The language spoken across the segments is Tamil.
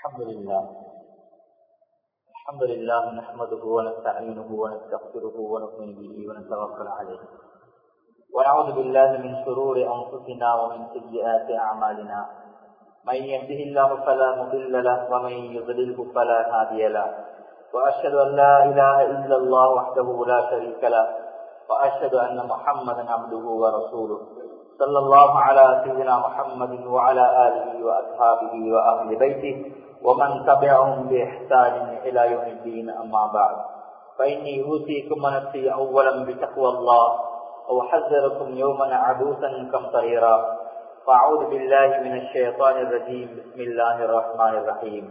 الحمد لله الحمد لله نحمده ونستعينه ونستغفره ونؤمن به ونتوكل عليه ونعوذ بالله من شرور انفسنا ومن سيئات اعمالنا من يهده الله فلا مضل له ومن يضلله فلا هادي له واشهد ان لا اله الا الله وحده لا شريك له واشهد ان محمدا عبده ورسوله صلى الله على سيدنا محمد وعلى اله واصحابه واهل بيته ومن تبعهم باحسان الى يوم الدين اما بعد فاني اوصيكم ونفسي اولا بتقوى الله واحذركم يوما عبوسا قمطريرا فاعوذ بالله من الشيطان الرجيم بسم الله الرحمن الرحيم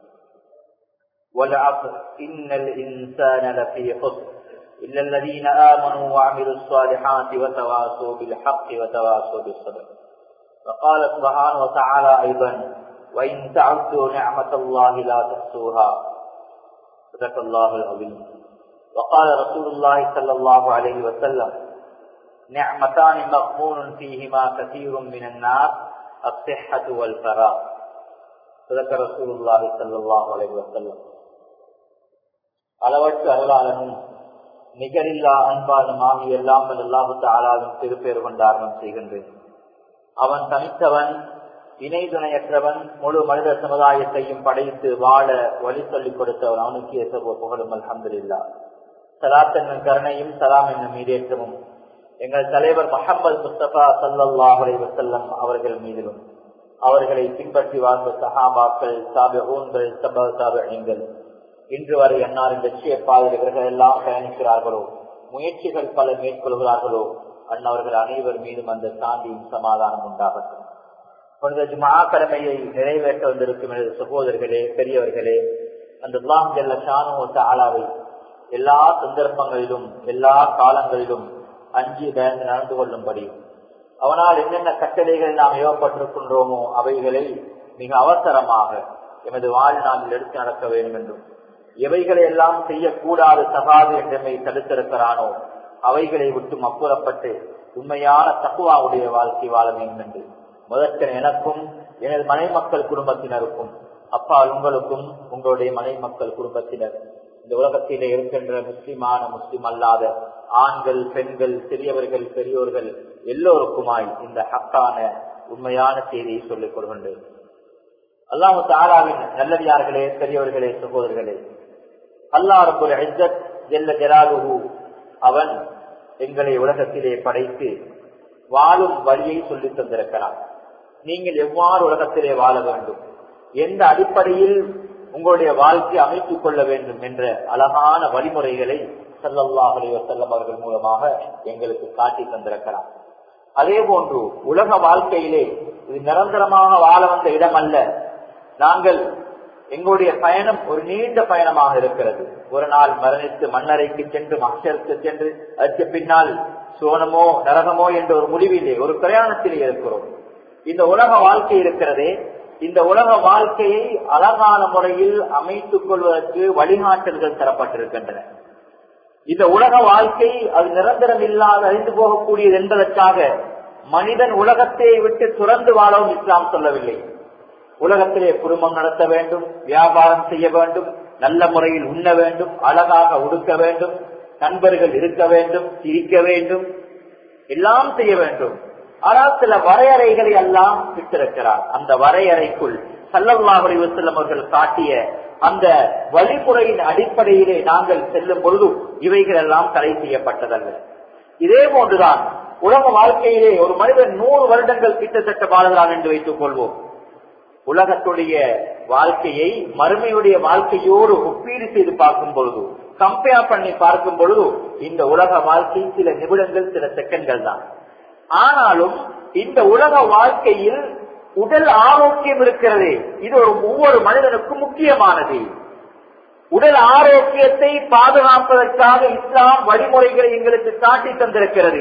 والعصر ان الانسان لفي خسر إلا الذين آمنوا وعملوا الصالحات وتواصوا بالحق وتواصوا بالصبر وقال سبحانه وتعالى أيضا وإن تعدوا نعمة الله لا تحصوها صدق الله العظيم وقال رسول الله صلى الله عليه وسلم نعمتان مغمون فيهما كثير من الناس الصحة والفراغ صدق رسول الله صلى الله عليه وسلم அளவற்ற அருளாளனும் நிகரில்லா அன்பாலும் ஆகிய எல்லாமல் அல்லாஹு தாலாவின் திருப்பேர் கொண்டாரணம் செய்கின்றேன் அவன் தனித்தவன் இணை துணையற்றவன் முழு மனித சமுதாயத்தையும் படைத்து வாழ வழி சொல்லிக் கொடுத்தவன் அவனுக்கு எசவோ புகழும் அலமதுல்லா சலாத் என்னும் கருணையும் சலாம் என்னும் மீதேற்றமும் எங்கள் தலைவர் முகமது முஸ்தபா சல்லாஹ் வசல்லம் அவர்கள் மீதிலும் அவர்களை பின்பற்றி வாழ்ந்த சஹாபாக்கள் சாபிகள் சப சாபிகள் இன்று வரை என்னாரின் லட்சிய பாதைகள் எல்லாம் பயணிக்கிறார்களோ முயற்சிகள் பல மேற்கொள்கிறார்களோ அன்னவர்கள் அனைவர் மீதும் அந்த சாந்தியும் சமாதானம் உண்டாகட்டும் புனித ஜுமா கடமையை நிறைவேற்ற வந்திருக்கும் எனது சகோதரர்களே பெரியவர்களே அந்த துலாம் ஜெல்ல ஷானு ஆளாவை எல்லா சந்தர்ப்பங்களிலும் எல்லா காலங்களிலும் அஞ்சு பயந்து நடந்து கொள்ளும்படி அவனால் என்னென்ன கட்டளைகள் நாம் ஏவப்பட்டிருக்கின்றோமோ அவைகளை மிக அவசரமாக எமது வாழ்நாளில் எடுத்து நடக்க வேண்டும் என்றும் எவைகளை எல்லாம் செய்யக்கூடாது தகாது என்றமை தடுத்திருக்கிறானோ அவைகளை விட்டு அப்புறப்பட்டு உண்மையான தக்குவாவுடைய வாழ்க்கை வாழ வேண்டும் என்று முதற்கன் எனக்கும் எனது மனை மக்கள் குடும்பத்தினருக்கும் அப்பா உங்களுக்கும் உங்களுடைய மனை மக்கள் குடும்பத்தினர் இந்த உலகத்திலே இருக்கின்ற முஸ்லிமான முஸ்லிம் அல்லாத ஆண்கள் பெண்கள் சிறியவர்கள் பெரியோர்கள் எல்லோருக்குமாய் இந்த ஹக்கான உண்மையான செய்தியை சொல்லிக் கொள்கின்றேன் அல்லாஹு தாலாவின் நல்லடியார்களே பெரியவர்களே சகோதரர்களே அல்லா ரபுல் இஸ்ஸத் ஜெல்ல ஜலாலுஹு அவன் எங்களை உலகத்திலே படைத்து வாழும் வழியை சொல்லி தந்திருக்கிறார் நீங்கள் எவ்வாறு உலகத்திலே வாழ வேண்டும் எந்த அடிப்படையில் உங்களுடைய வாழ்க்கை அமைத்துக் கொள்ள வேண்டும் என்ற அழகான வழிமுறைகளை சல்லல்லாஹ் அலைவசல்லம் அவர்கள் மூலமாக எங்களுக்கு காட்டி தந்திருக்கிறார் அதே போன்று உலக வாழ்க்கையிலே இது நிரந்தரமாக வாழ வந்த இடம் அல்ல நாங்கள் எங்களுடைய பயணம் ஒரு நீண்ட பயணமாக இருக்கிறது ஒரு நாள் மரணித்து மண்ணறைக்கு சென்று மக்சருக்கு சென்று அதற்கு பின்னால் சோனமோ நரகமோ என்ற ஒரு முடிவிலே ஒரு பிரயாணத்திலே இருக்கிறோம் இந்த உலக வாழ்க்கை இருக்கிறதே இந்த உலக வாழ்க்கையை அழகான முறையில் அமைத்துக் கொள்வதற்கு வழிகாட்டல்கள் தரப்பட்டிருக்கின்றன இந்த உலக வாழ்க்கை அது நிரந்தரம் இல்லாத அறிந்து போகக்கூடியது என்பதற்காக மனிதன் உலகத்தை விட்டு துறந்து வாழவும் இஸ்லாம் சொல்லவில்லை உலகத்திலே குடும்பம் நடத்த வேண்டும் வியாபாரம் செய்ய வேண்டும் நல்ல முறையில் உண்ண வேண்டும் அழகாக உடுக்க வேண்டும் நண்பர்கள் இருக்க வேண்டும் சிரிக்க வேண்டும் எல்லாம் செய்ய வேண்டும் ஆனால் சில வரையறைகளை எல்லாம் விட்டிருக்கிறார் அந்த வரையறைக்குள் சல்லல்லாஹுரை வசல்லம் அவர்கள் காட்டிய அந்த வழிமுறையின் அடிப்படையிலே நாங்கள் செல்லும் பொழுது இவைகள் எல்லாம் தடை செய்யப்பட்டதல்ல இதே போன்றுதான் உலக வாழ்க்கையிலே ஒரு மனிதன் நூறு வருடங்கள் கிட்டத்தட்ட வாழ்கிறான் என்று வைத்துக் கொள்வோம் உலகத்துடைய வாழ்க்கையை மறுமையுடைய வாழ்க்கையோடு ஒப்பீடு செய்து பார்க்கும் பொழுது கம்பேர் பண்ணி பார்க்கும் பொழுது இந்த உலக வாழ்க்கை சில நிமிடங்கள் சில செகண்ட்கள் தான் ஆனாலும் இந்த உலக வாழ்க்கையில் உடல் ஆரோக்கியம் இருக்கிறது இது ஒரு ஒவ்வொரு மனிதனுக்கும் முக்கியமானது உடல் ஆரோக்கியத்தை பாதுகாப்பதற்காக இஸ்லாம் வழிமுறைகளை எங்களுக்கு காட்டி தந்திருக்கிறது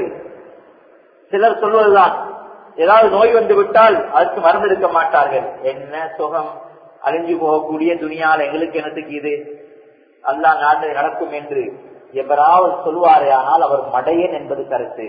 சிலர் சொல்வதுதான் ஏதாவது நோய் வந்து விட்டால் அதுக்கு மருந்து எடுக்க மாட்டார்கள் என்ன சுகம் அழிஞ்சு போகக்கூடிய துணியால் எங்களுக்கு என்னத்துக்கு இது அல்லா நாடு நடக்கும் என்று எவராவது சொல்வாரே ஆனால் அவர் மடையன் என்பது கருத்து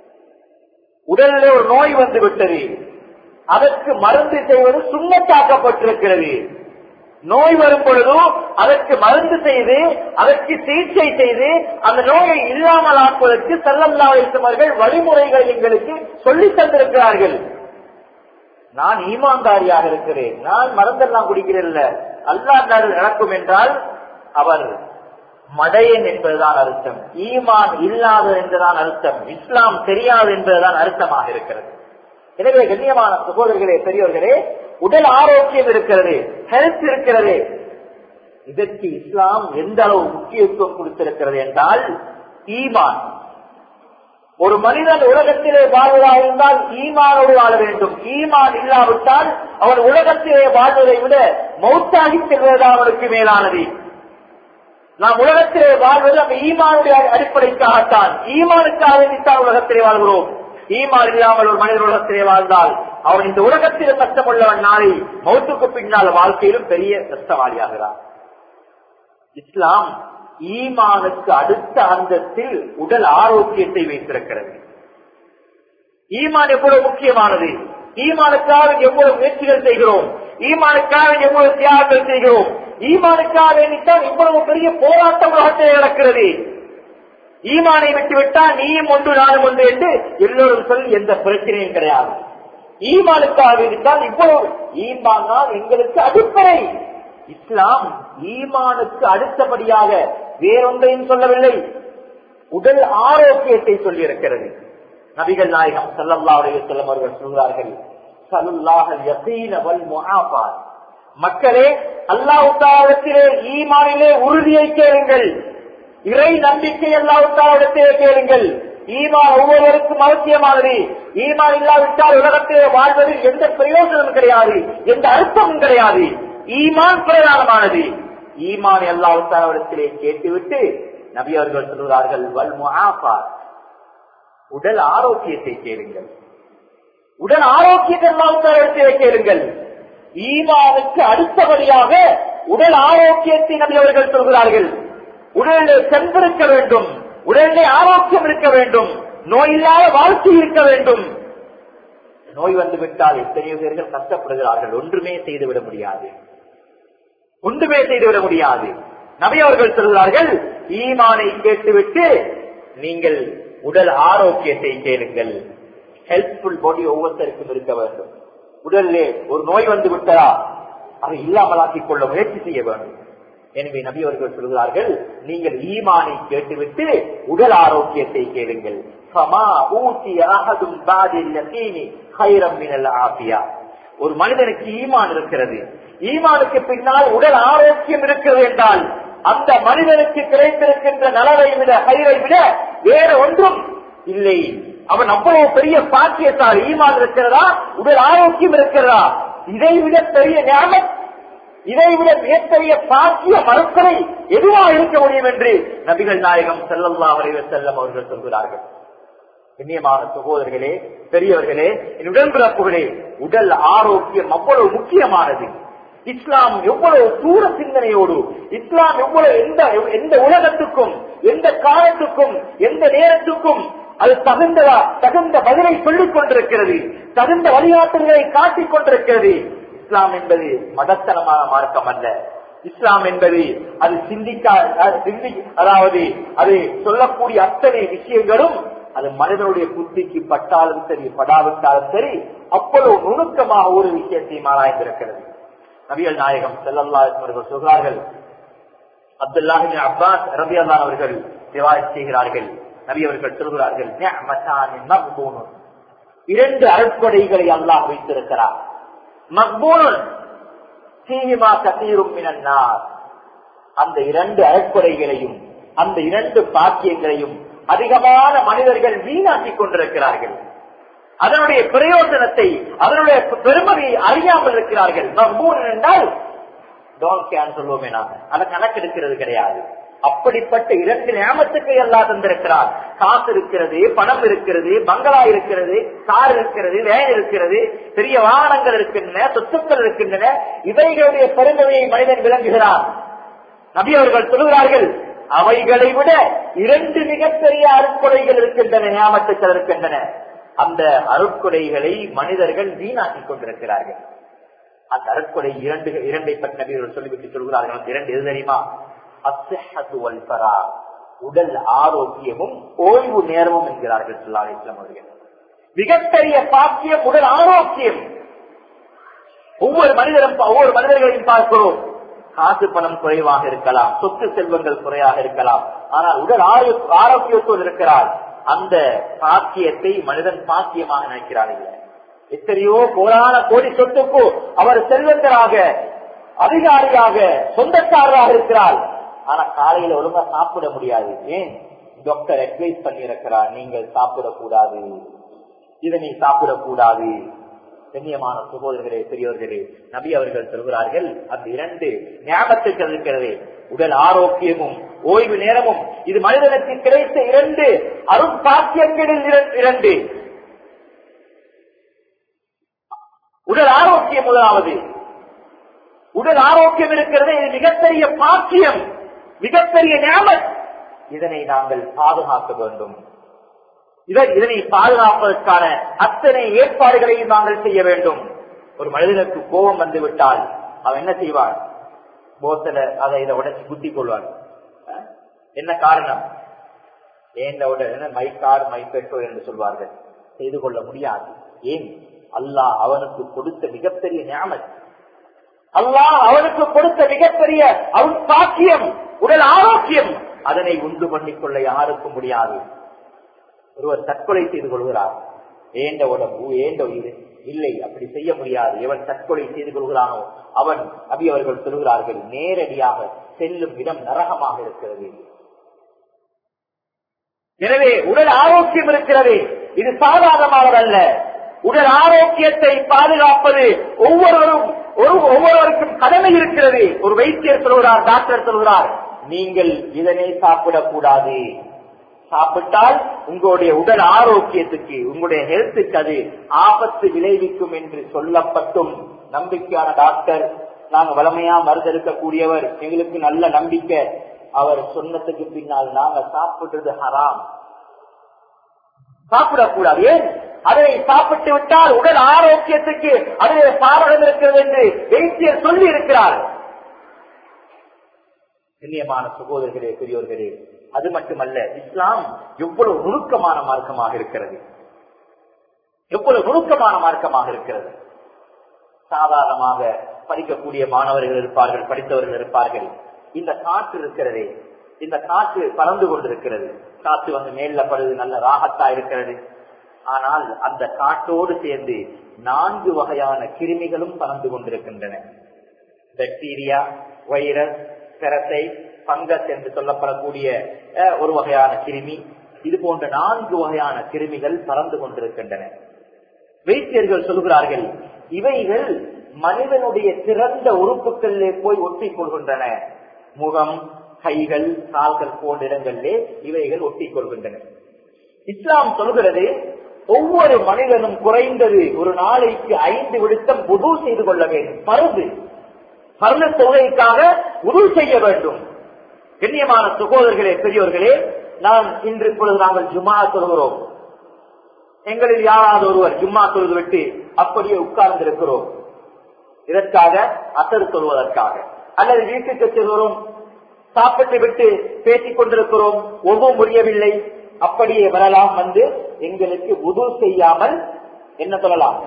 உடலிலே ஒரு நோய் வந்து விட்டது அதற்கு மருந்து செய்வது சுண்ணத்தாக்கப்பட்டிருக்கிறது நோய் வரும் பொழுது அதற்கு மருந்து செய்து அதற்கு சிகிச்சை செய்து அந்த நோயை இல்லாமல் ஆக்குவதற்கு செல்லல்லாவர்கள் வழிமுறைகளை எங்களுக்கு சொல்லித் தந்திருக்கிறார்கள் நான் ஈமான்தாரியாக இருக்கிறேன் நான் மருந்தெல்லாம் குடிக்கிறேன் அல்லா நடக்கும் என்றால் அவர் மடையன் என்பதுதான் அர்த்தம் ஈமான் இல்லாதது என்றுதான் அர்த்தம் இஸ்லாம் தெரியாது என்பதுதான் அர்த்தமாக இருக்கிறது எனவே கண்ணியமான சகோதரர்களே பெரியவர்களே உடல் ஆரோக்கியம் இருக்கிறது ஹெல்த் இருக்கிறது இதற்கு இஸ்லாம் எந்த அளவு முக்கியத்துவம் கொடுத்திருக்கிறது என்றால் ஈமான் ஒரு மனிதன் உலகத்திலே வாழ்வதாக இருந்தால் ஈமானோடு வாழ வேண்டும் ஈமான் இல்லாவிட்டால் அவன் உலகத்திலே வாழ்வதை விட மௌத்தாகி செல்வதுதான் அவனுக்கு மேலானது நாம் உலகத்திலே வாழ்வது அந்த ஈமானுடைய அடிப்படைக்காகத்தான் ஈமானுக்காக வேண்டித்தான் உலகத்திலே வாழ்கிறோம் ஈமான் இல்லாமல் ஒரு மனிதர் உலகத்திலே வாழ்ந்தால் அவன் இந்த உலகத்தில் கஷ்டமுள்ளவன் நாளை மௌத்துக்கு பின்னால் வாழ்க்கையிலும் பெரிய கஷ்டவாளியாகிறான் இஸ்லாம் ஈமானுக்கு அடுத்த அந்தத்தில் உடல் ஆரோக்கியத்தை வைத்திருக்கிறது ஈமான் எவ்வளவு முக்கியமானது ஈமானுக்காக எவ்வளவு முயற்சிகள் செய்கிறோம் ஈமானுக்காக எவ்வளவு தியாகங்கள் செய்கிறோம் ஈமானுக்காக வேண்டித்தான் இவ்வளவு பெரிய போராட்டம் உலகத்தில் நடக்கிறது ஈமானை விட்டுவிட்டால் நீயும் ஒன்று நானும் ஒன்று என்று எல்லோரும் சொல்லி எந்த பிரச்சனையும் கிடையாது ஈமானுக்காக வேண்டித்தான் இவ்வளவு ஈமான் தான் எங்களுக்கு அடிப்படை இஸ்லாம் ஈமானுக்கு அடுத்தபடியாக வேறொன்றையும் சொல்லவில்லை உடல் ஆரோக்கியத்தை சொல்லி இருக்கிறது நபிகள் நாயகம் சல்லல்லாவுடைய செல்லம் அவர்கள் சொல்கிறார்கள் மக்களே அல்லாவுத்தாவிடத்திலே ஈமானிலே உறுதியை கேளுங்கள் இறை நம்பிக்கை அல்லாவுத்தாவிடத்திலே கேளுங்கள் ஈமான் ஒவ்வொருவருக்கும் அவசியமானது ஈமான் இல்லாவிட்டால் உலகத்திலே வாழ்வதில் எந்த பிரயோஜனமும் கிடையாது எந்த அர்த்தமும் கிடையாது ஈமான் பிரதானமானது ஈமான் அல்லாவுத்தாவிடத்திலே கேட்டுவிட்டு நபி அவர்கள் சொல்கிறார்கள் வல் முஆஃபா உடல் ஆரோக்கியத்தை கேளுங்கள் உடல் ஆரோக்கியத்தை அல்லாவுத்தாவிடத்திலே கேளுங்கள் ஈமானுக்கு அடுத்தபடியாக உடல் ஆரோக்கியத்தை நபி அவர்கள் சொல்கிறார்கள் உடலிலே சென்றிருக்க வேண்டும் உடலிலே ஆரோக்கியம் இருக்க வேண்டும் நோய் இல்லாத வாழ்க்கை இருக்க வேண்டும் நோய் வந்துவிட்டால் எத்தனையோ பேர்கள் கஷ்டப்படுகிறார்கள் ஒன்றுமே செய்துவிட முடியாது ஒன்றுமே செய்துவிட முடியாது நபி அவர்கள் சொல்கிறார்கள் ஈமானை கேட்டுவிட்டு நீங்கள் உடல் ஆரோக்கியத்தை கேளுங்கள் ஹெல்ப்ஃபுல் பாடி ஒவ்வொருத்தருக்கும் இருக்க வேண்டும் உடலிலே ஒரு நோய் வந்து விட்டதா அதை இல்லாமலாக்கிக் கொள்ள முயற்சி செய்ய வேண்டும் எனவே நபி அவர்கள் சொல்கிறார்கள் நீங்கள் ஈமானை கேட்டுவிட்டு உடல் ஆரோக்கியத்தை கேளுங்கள் ஒரு மனிதனுக்கு ஈமான் இருக்கிறது ஈமானுக்கு பின்னால் உடல் ஆரோக்கியம் இருக்கிறது என்றால் அந்த மனிதனுக்கு கிடைத்திருக்கின்ற நலவை விட கயிறை விட வேற ஒன்றும் இல்லை அவன் அவ்வளவு பெரிய பாக்கியத்தால் ஈமான் இருக்கிறதா உடல் ஆரோக்கியம் இருக்கிறதா இதை விட பெரிய ஞாபகம் இதை விட மிகப்பெரிய பாக்கிய மறுப்பதை எதுவாக இருக்க முடியும் என்று நபிகள் நாயகம் செல்லல்லா வரைவர் செல்லம் அவர்கள் சொல்கிறார்கள் கண்ணியமான சகோதரர்களே பெரியவர்களே என் உடன்பிறப்புகளே உடல் ஆரோக்கியம் அவ்வளவு முக்கியமானது இஸ்லாம் எவ்வளவு தூர சிந்தனையோடு இஸ்லாம் எவ்வளவு எந்த எந்த உலகத்துக்கும் எந்த காலத்துக்கும் எந்த நேரத்துக்கும் அது தகுந்ததா தகுந்த பதிலை சொல்லிக் கொண்டிருக்கிறது தகுந்த வழிகாட்டுதலை காட்டிக் கொண்டிருக்கிறது இஸ்லாம் என்பது மதத்தனமான மார்க்கம் அல்ல இஸ்லாம் என்பது அது சிந்திக்கா சிந்தி அதாவது அது சொல்லக்கூடிய அத்தனை விஷயங்களும் அது மனிதனுடைய புத்திக்கு பட்டாலும் சரி படாவிட்டாலும் சரி அவ்வளவு நுணுக்கமாக ஒரு விஷயத்தை ஆராய்ந்திருக்கிறது நபிகள் நாயகம் செல்லல்லா அவர்கள் சொல்கிறார்கள் அப்துல்லாஹின் அப்பாஸ் ரபி அல்லா அவர்கள் திவாய் செய்கிறார்கள் நபி அவர்கள் சொல்கிறார்கள் இரண்டு அருட்கொடைகளை அல்லாஹ் வைத்திருக்கிறார் மக்பூனுன் சீமா கசீரும் மினன்னார் அந்த இரண்டு அறக்குறைகளையும் அந்த இரண்டு பாக்கியங்களையும் அதிகமான மனிதர்கள் வீணாக்கிக் கொண்டிருக்கிறார்கள் அதனுடைய பிரயோஜனத்தை அதனுடைய பெருமதியை அறியாமல் இருக்கிறார்கள் மக்பூன் என்றால் டோன் கேன் சொல்லுவோமே நாம அதை கணக்கெடுக்கிறது கிடையாது அப்படிப்பட்ட இரண்டு நியமத்துக்கு எல்லாம் தந்திருக்கிறார் காசு இருக்கிறது பணம் இருக்கிறது பங்களா இருக்கிறது கார் இருக்கிறது வேன் இருக்கிறது பெரிய வாகனங்கள் இருக்கின்றன சொத்துக்கள் இருக்கின்றன இவைகளுடைய பெருந்தவையை மனிதன் விளங்குகிறார் நபி அவர்கள் சொல்கிறார்கள் அவைகளை விட இரண்டு மிகப்பெரிய அருட்கொடைகள் இருக்கின்றன ஞாபகத்துக்கள் இருக்கின்றன அந்த அருட்கொடைகளை மனிதர்கள் வீணாக்கிக் கொண்டிருக்கிறார்கள் அந்த அருட்கொடை இரண்டு இரண்டை பற்றி நபிகள் சொல்லிவிட்டு சொல்கிறார்கள் அந்த இரண்டு எது தெரியுமா அஸ்ஹத்து வல் ஃபரா உடல் ஆரோக்கியமும் ஓய்வு நேரமும் என்கிறார்கள் சொல்லாத இஸ்லாம் அவர்கள் மிகப்பெரிய பாக்கியம் உடல் ஆரோக்கியம் ஒவ்வொரு மனிதரும் ஒவ்வொரு மனிதர்களையும் பார்க்கிறோம் காசு பணம் குறைவாக இருக்கலாம் சொத்து செல்வங்கள் குறையாக இருக்கலாம் ஆனால் உடல் ஆரோ- ஆரோக்கியத்தோடு இருக்கிறார் அந்த பாக்கியத்தை மனிதன் பாக்கியமாக நினைக்கிறார் இல்லை எத்தனையோ கோடான கோடி சொத்துக்கு அவர் செல்வந்தராக அதிகாரியாக சொந்தக்காரராக இருக்கிறார் ஆனா காலையில ஒழுங்கா சாப்பிட முடியாது ஏன் டாக்டர் அட்வைஸ் பண்ணி இருக்கிறார் நீங்கள் சாப்பிடக்கூடாது இதனை சாப்பிடக்கூடாது கண்ணியமான சகோதரர்களே பெரியவர்களே நபி அவர்கள் சொல்கிறார்கள் அந்த இரண்டு ஞாபகத்துக்கள் இருக்கிறது உடல் ஆரோக்கியமும் ஓய்வு நேரமும் இது மனிதனுக்கு கிடைத்த இரண்டு அருட்பாக்கியங்களில் இர- இரண்டு உடல் ஆரோக்கியம் முதலாவது உடல் ஆரோக்கியம் இருக்கிறது இது மிகப்பெரிய பாக்கியம் மிகப்பெரிய ஞாபகம் இதனை நாங்கள் பாதுகாக்க வேண்டும் இதை- இதனை பாதுகாப்பதற்கான அத்தனை ஏற்பாடுகளையும் நாங்கள் செய்ய வேண்டும் ஒரு மனிதனுக்கு கோபம் வந்து விட்டால் அவன் என்ன செய்வான் போத்தல அதை இதை உடச்சி குத்தி கொள்வான் அஹ்? என்ன காரணம் ஏன் உடனே மை கார் மை பெட்ரோல் என்று சொல்வார்கள் செய்து கொள்ள முடியாது ஏன் அல்லாஹ் அவனுக்கு கொடுத்த மிகப்பெரிய ஞாபகம் அல்லாஹ் அவனுக்கு கொடுத்த மிகப்பெரிய அவன் பாக்கியம் உடல் ஆரோக்கியம் அதனை உண்டு பண்ணிக்கொள்ள யாருக்கும் முடியாது ஒருவர் தற்கொலை செய்து கொள்கிறார் ஏண்ட உடம்பு ஏண்ட உயிர் இல்லை அப்படி செய்ய முடியாது எவன் தற்கொலை செய்து கொள்கிறானோ அவன் அபி அவர்கள் சொல்கிறார்கள் நேரடியாக செல்லும் இடம் நரகமாக இருக்கிறது எனவே உடல் ஆரோக்கியம் இருக்கிறது இது சாதாரணமானதல்ல உடல் ஆரோக்கியத்தை பாதுகாப்பது ஒவ்வொருவரும் ஒரு ஒவ்வொருவருக்கும் கடமை இருக்கிறது ஒரு வைத்தியர் சொல்கிறார் டாக்டர் சொல்கிறார் நீங்கள் இதனை சாப்பிடக்கூடாது சாப்பிட்டால் உங்களுடைய உடல் ஆரோக்கியத்துக்கு உங்களுடைய ஹெல்த்துக்கு அது ஆபத்து விளைவிக்கும் என்று சொல்லப்பட்டும் நம்பிக்கையான டாக்டர் நாங்க வளமையா மருந்தெடுக்கக்கூடியவர் எங்களுக்கு நல்ல நம்பிக்கை அவர் சொன்னதுக்கு பின்னால் நாங்க சாப்பிடுறது ஹராம் சாப்பிடக்கூடாது ஏன் அதனை சாப்பிட்டு விட்டால் உடல் ஆரோக்கியத்துக்கு அதிலே சாதகம் இருக்கிறது என்று வைத்தியர் சொல்லி இருக்கிறார் கண்ணியமான சகோதரர்களே பெரியோர்களே அது மட்டுமல்ல இஸ்லாம் எவ்வளவு நுணுக்கமான மார்க்கமாக இருக்கிறது எவ்வளவு நுணுக்கமான மார்க்கமாக இருக்கிறது சாதாரணமாக படிக்கக்கூடிய மாணவர்கள் இருப்பார்கள் படித்தவர்கள் இருப்பார்கள் இந்த காற்று இருக்கிறதே இந்த காற்று பறந்து கொண்டிருக்கிறது காற்று வந்து மேல படுது நல்ல ராகத்தா இருக்கிறது ஆனால் அந்த காற்றோடு சேர்ந்து நான்கு வகையான கிருமிகளும் பறந்து கொண்டிருக்கின்றன பாக்டீரியா வைரஸ் பெரசை பங்கஸ் என்று சொல்லப்படக்கூடிய அஹ், ஒரு வகையான கிருமி இது போன்ற நான்கு வகையான கிருமிகள் பறந்து கொண்டிருக்கின்றன வைத்தியர்கள் சொல்கிறார்கள் இவைகள் மனிதனுடைய சிறந்த உறுப்புகளிலே போய் ஒட்டிக் கொள்கின்றன முகம் கைகள் கால்கள் போன்ற இடங்களிலே இவைகள் ஒட்டிக் கொள்கின்றன இஸ்லாம் சொல்கிறது ஒவ்வொரு மனிதனும் குறைந்தது ஒரு நாளைக்கு ஐந்து விடுத்தம் உது செய்து கொள்ள வேண்டும் பருது பருத தொகைக்காக உது செய்ய வேண்டும் கண்ணியமான சகோதரர்களே பெரியோர்களே நான் இன்று இப்பொழுது நாங்கள் ஜும்மா சொல்கிறோம் எங்களில் யாராவது ஒருவர் ஜும்மா தொழுது விட்டு அப்படியே உட்கார்ந்து இருக்கிறோம் இதற்காக அசர் சொல்வதற்காக அல்லது வீட்டுக்கு செல்கிறோம் சாப்பிட்டு விட்டு பேசிக் கொண்டிருக்கிறோம் ஒவ்வொரு முடியவில்லை அப்படியே வரலாம் வந்து எங்களுக்கு உது செய்யாமல் என்ன சொல்லலாம்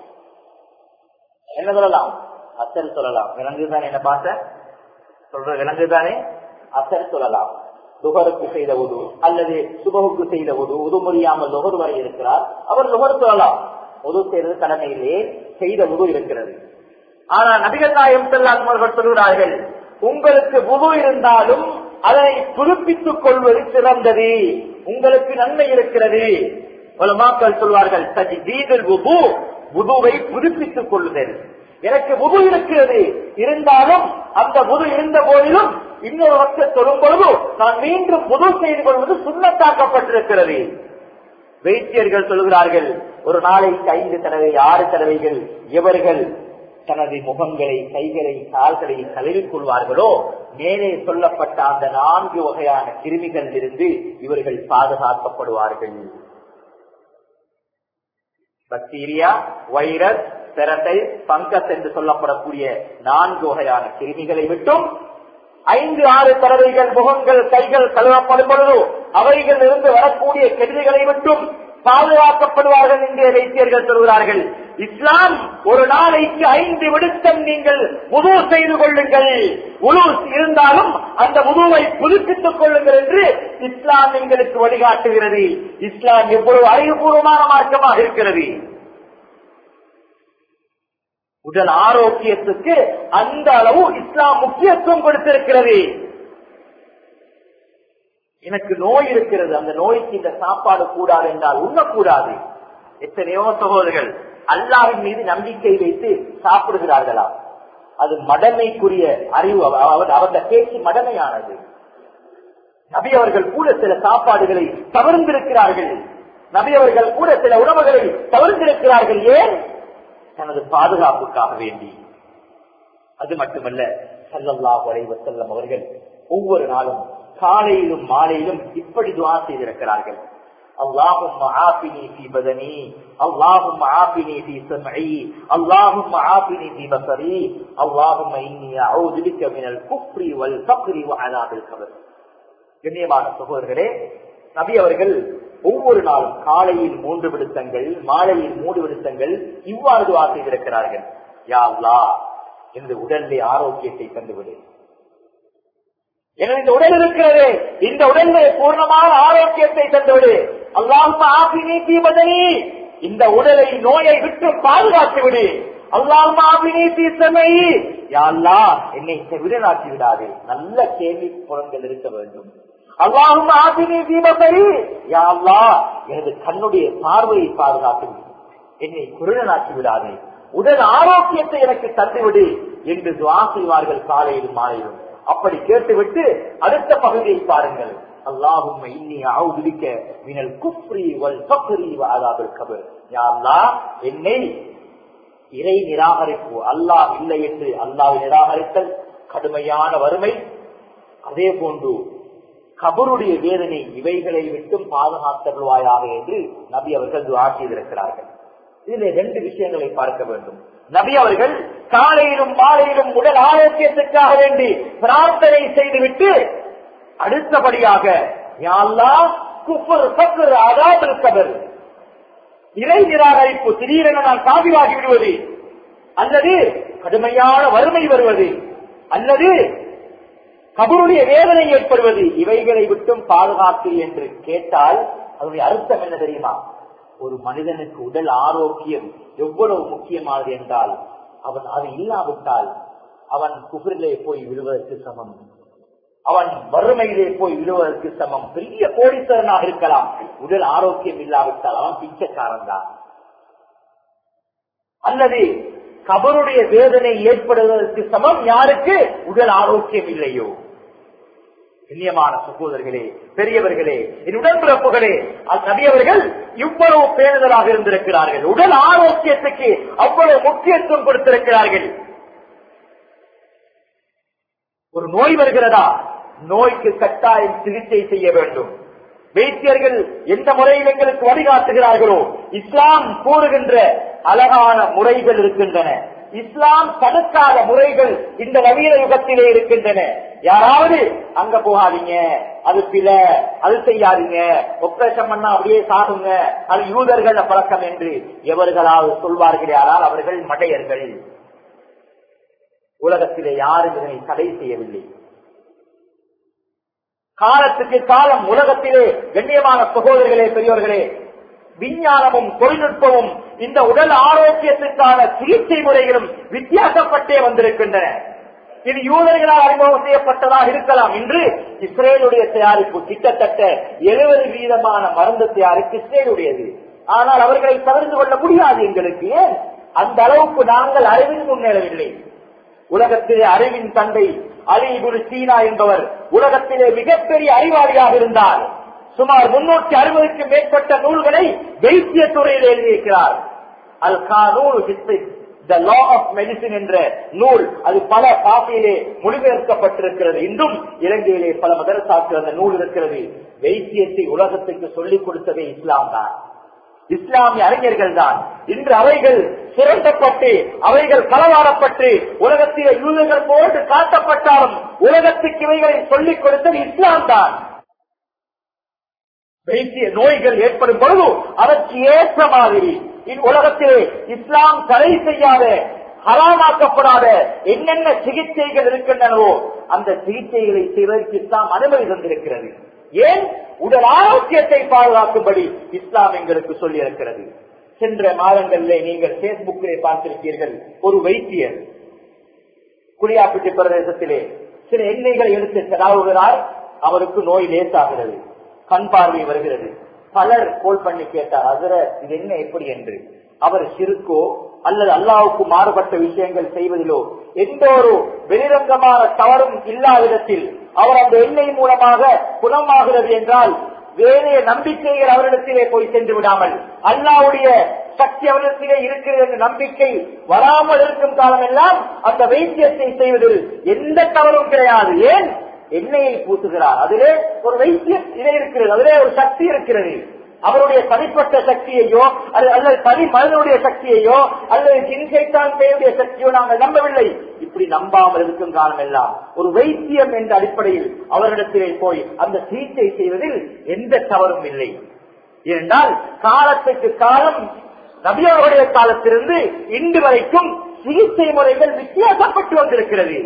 என்ன சொல்லலாம் அசர் சொல்லலாம் விலங்குதான் என்ன பார்த்த சொல்ற விலங்குதானே அசர் சொல்லலாம் துகருக்கு செய்த உது அல்லது சுபகுக்கு செய்த உது உது முடியாமல் நுகர் வரை இருக்கிறார் அவர் நுகர் சொல்லலாம் உது செய்வது கடமையிலே செய்த உது இருக்கிறது ஆனால் நபிகள் நாயம் செல்லாம் அவர்கள் சொல்கிறார்கள் உங்களுக்கு உது இருந்தாலும் அதை புதுப்பித்துக் கொள்வது சிறந்தது உங்களுக்கு நன்மை இருக்கிறது மக்கள் சொல்வார்கள் சஜி தீதல் உது உதுவை புதுப்பித்துக் கொள்ளுதல் எனக்கு முது இருக்கிறது இருந்தாலும் அந்த முது இருந்த போதிலும் இன்னொரு வருஷம் தொழும் பொழுது நான் மீண்டும் முது செய்து கொள்வது சுண்ணத்தாக்கப்பட்டிருக்கிறது வைத்தியர்கள் சொல்கிறார்கள் ஒரு நாளைக்கு ஐந்து தடவை ஆறு தடவைகள் எவர்கள் தனது முகங்களை கைகளை கால்களை கழுவிக் கொள்வார்களோ மேலே சொல்லப்பட்ட அந்த நான்கு வகையான கிருமிகள் இருந்து இவர்கள் பாதுகாக்கப்படுவார்கள் பாக்டீரியா வைரஸ் பெரட்டை பங்கஸ் என்று சொல்லப்படக்கூடிய நான்கு வகையான கிருமிகளை விட்டும் ஐந்து ஆறு தடவைகள் முகங்கள் கைகள் கழுவப்படும் பொழுது அவைகள் இருந்து வரக்கூடிய கெடுதிகளை விட்டும் பாதுகாக்கப்படுவார்கள் என்று வைத்தியர்கள் சொல்கிறார்கள் இஸ்லாம் ஒரு நாளைக்கு ஐந்து விடுத்தம் நீங்கள் முது செய்து கொள்ளுங்கள் உழு இருந்தாலும் அந்த முதுவை புதுப்பித்துக் கொள்ளுங்கள் என்று இஸ்லாம் எங்களுக்கு வழிகாட்டுகிறது இஸ்லாம் எவ்வளவு அறிவுபூர்வமான மார்க்கமாக இருக்கிறது உடல் ஆரோக்கியத்துக்கு அந்த அளவு இஸ்லாம் முக்கியத்துவம் கொடுத்திருக்கிறது எனக்கு நோய் இருக்கிறது அந்த நோய்க்கு இந்த சாப்பாடு கூடாது என்றால் உண்ணக்கூடாது எத்தனையோ சகோதரர்கள் அல்லாவின் மீது நம்பிக்கை வைத்து சாப்பிடுகிறார்களா அது மடமைக்குரிய அறிவு அவருடைய பேச்சு மடமையானது நபி அவர்கள் கூட சில சாப்பாடுகளை தவிர்ந்திருக்கிறார்கள் நபி அவர்கள் கூட சில உணவுகளை தவிர்த்திருக்கிறார்கள் ஏன் தனது பாதுகாப்புக்காக வேண்டி அது மட்டுமல்ல சல்லல்லா வரைவ செல்லம் அவர்கள் ஒவ்வொரு நாளும் காலையிலும் மாலையிலும் இப்படி துவா செய்திருக்கிறார்கள் اللهم عافني في بدني اللهم عافني في سمعي اللهم عافني في بصري اللهم اني اعوذ بك من الكفر والفقر وعذاب القبر கண்ணியமான சகோதரர்களே நபி அவர்கள் ஒவ்வொரு நாளும் காலையில் மூன்று விடுத்தங்கள் மாலையில் மூன்று விடுத்தங்கள் இவ்வாறு துவா செய்திருக்கிறார்கள் யா அல்லா எனது உடலிலே ஆரோக்கியத்தை தந்துவிடு எனது இந்த உடல் இருக்கிறது இந்த உடலிலே பூர்ணமான ஆரோக்கியத்தை தந்துவிடு அல்லாஹ் ஆசி நீக்கி பதனி இந்த உடலை நோயை விட்டு பாதுகாத்து விடு அல்லாஹ் ஆபி நீக்கி செமை யாழ்லா என்னை விடனாக்கி விடாதே நல்ல கேள்வி புலங்கள் இருக்க வேண்டும் அல்லாஹும் ஆபினி தீபசரி யாழ்லா எனது கண்ணுடைய பார்வையை பாதுகாத்து விடு என்னை குருடனாக்கி விடாதே உடல் ஆரோக்கியத்தை எனக்கு தந்துவிடு என்று துவா செய்வார்கள் காலையிலும் மாலையிலும் அப்படி கேட்டுவிட்டு அடுத்த பகுதியை பாருங்கள் அல்லாஹும் இன்னி ஆவுதிக்க மினல் குப்ரி வல் பக்ரி வாதாபில் கபர் யாழ்லா என்னை இறை நிராகரிப்பு அல்லாஹ் இல்லை என்று அல்லாவை நிராகரித்தல் கடுமையான வறுமை அதே போன்று கபருடைய வேதனை இவைகளை விட்டும் பாதுகாத்தருவாயாக என்று நபி அவர்கள் துவா செய்திருக்கிறார்கள் இதில் ரெண்டு விஷயங்களை பார்க்க வேண்டும் நபி அவர்கள் காலையிலும் மாலையிலும் உடல் ஆரோக்கியத்துக்காக வேண்டி பிரார்த்தனை செய்துவிட்டு அடுத்தபடியாக கபர் இறை நிராகரிப்பு திடீரென நான் காவிராகி விடுவது அல்லது கடுமையான வறுமை வருவது அல்லது கபருடைய வேதனை ஏற்படுவது இவைகளை விட்டும் பாதுகாப்பு என்று கேட்டால் அதனுடைய அர்த்தம் என்ன தெரியுமா ஒரு மனிதனுக்கு உடல் ஆரோக்கியம் எவ்வளவு முக்கியமானது என்றால் அவன் அது இல்லாவிட்டால் அவன் குபிரிலே போய் விழுவதற்கு சமம் அவன் வறுமையிலே போய் விழுவதற்கு சமம் பெரிய கோடீஸ்வரனாக இருக்கலாம் உடல் ஆரோக்கியம் இல்லாவிட்டால் அவன் பிச்சைக்காரன் தான் அல்லது கபருடைய வேதனை ஏற்படுவதற்கு சமம் யாருக்கு உடல் ஆரோக்கியம் இல்லையோ கண்ணியமான சகோதரர்களே பெரியவர்களே என் உடன்பிறப்புகளே நபியவர்கள் இவ்வளவு பேணுதலாக இருந்திருக்கிறார்கள் உடல் ஆரோக்கியத்துக்கு அவ்வளவு முக்கியத்துவம் கொடுத்திருக்கிறார்கள் ஒரு நோய் வருகிறதா நோய்க்கு கட்டாயம் சிகிச்சை செய்ய வேண்டும் வைத்தியர்கள் எந்த முறையில் எங்களுக்கு வழிகாட்டுகிறார்களோ இஸ்லாம் கூறுகின்ற அழகான முறைகள் இருக்கின்றன இஸ்லாம் தடுக்காத முறைகள் இந்த நவீன யுகத்திலே இருக்கின்றன யாராவது அங்க போகாதீங்க அது பில அது செய்யாதீங்க ஒப்பரேஷன் பண்ணா அப்படியே சாகுங்க அது யூதர்கள் பழக்கம் என்று எவர்களாவது சொல்வார்கள் யாரால் அவர்கள் மடையர்கள் உலகத்திலே யாரும் இதனை தடை செய்யவில்லை காலத்துக்கு காலம் உலகத்திலே கண்ணியமான சகோதரர்களே பெரியவர்களே விஞ்ஞானமும் தொழில்நுட்பமும் இந்த உடல் ஆரோக்கியத்திற்கான சிகிச்சை முறைகளும் வித்தியாசப்பட்டே வந்திருக்கின்றன இது யூதர்களால் அறிமுகம் செய்யப்பட்டதாக இருக்கலாம் இன்று இஸ்ரேலுடைய தயாரிப்பு கிட்டத்தட்ட எழுபது வீதமான மருந்து தயாரிப்பு இஸ்ரேலுடையது ஆனால் அவர்களை தவிர்த்து கொள்ள முடியாது எங்களுக்கு ஏன் அந்த அளவுக்கு நாங்கள் அறிவில் முன்னேறவில்லை உலகத்திலே அறிவின் தந்தை அலிபுரு சீனா என்பவர் உலகத்திலே மிகப்பெரிய அறிவாளியாக இருந்தார் சுமார் முன்னூற்றி அறுபதுக்கும் மேற்பட்ட நூல்களை வைத்திய துறையில் எழுதியிருக்கிறார் அல் கானூல் த லா ஆஃப் மெடிசின் என்ற நூல் அது பல பாசையிலே மொழிபெயர்க்கப்பட்டிருக்கிறது இன்றும் இலங்கையிலே பல மதரசாக்கு அந்த நூல் இருக்கிறது வைத்தியத்தை உலகத்துக்கு சொல்லிக் கொடுத்ததே இஸ்லாம் தான் இஸ்லாமிய அறிஞர்கள் தான் இன்று அவைகள் சுரண்டப்பட்டு அவைகள் களவாடப்பட்டு உலகத்திலே யூதர்கள் போட்டு காட்டப்பட்டாலும் உலகத்துக்கு இவைகளை சொல்லிக் கொடுத்தது இஸ்லாம் தான் வைத்திய நோய்கள் ஏற்படும் பொழுது அதற்கு ஏற்ற மாதிரி உலகத்திலே இஸ்லாம் தடை செய்யாத ஹராமாக்கப்படாத என்னென்ன சிகிச்சைகள் இருக்கின்றனவோ அந்த சிகிச்சைகளை செய்வதற்கு இஸ்லாம் அனுமதி தந்திருக்கிறது ஏன் உடல் ஆரோக்கியத்தை பாதுகாக்கும்படி இஸ்லாம் எங்களுக்கு சொல்லி இருக்கிறது சென்ற மாதங்களிலே நீங்கள் பேஸ்புக்கிலே பார்த்திருப்பீர்கள் ஒரு வைத்தியர் குடியாப்பிட்டி பிரதேசத்திலே சில எண்ணெய்களை எடுத்து தடாவுகிறார் அவருக்கு நோய் லேசாகிறது கண் பார்வை வருகிறது பலர் கோல் பண்ணி கேட்டார் அதுர இது என்ன எப்படி என்று அவர் சிறுக்கோ அல்லது அல்லாவுக்கு மாறுபட்ட விஷயங்கள் செய்வதிலோ எந்த ஒரு வெளிரங்கமான தவறும் இல்லாவிடத்தில் அவர் அந்த எண்ணெய் மூலமாக குணமாகிறது என்றால் வேறைய நம்பிக்கைகள் அவரிடத்திலே போய் சென்று விடாமல் அல்லாவுடைய சக்தி அவரிடத்திலே இருக்கிறது என்ற நம்பிக்கை வராமல் இருக்கும் காலம் எல்லாம் அந்த வைத்தியத்தை செய்வதில் எந்த தவறும் கிடையாது ஏன் எண்ணெயை பூசுகிறார் அதிலே ஒரு வைத்தியம் இதை இருக்கிறது அதிலே ஒரு சக்தி இருக்கிறது அவருடைய தனிப்பட்ட சக்தியையோ அல்லது தனி மனிதனுடைய சக்தியையோ அல்லது ஜின்சைத்தான் பேருடைய சக்தியோ நாங்கள் நம்பவில்லை இப்படி நம்பாமல் இருக்கும் காலம் எல்லாம் ஒரு வைத்தியம் என்ற அடிப்படையில் அவரிடத்திலே போய் அந்த சிகிச்சை செய்வதில் எந்த தவறும் இல்லை ஏனென்றால் காலத்துக்கு காலம் நபியவருடைய காலத்திலிருந்து இன்று வரைக்கும் சிகிச்சை முறைகள் வித்தியாசப்பட்டு வந்திருக்கிறது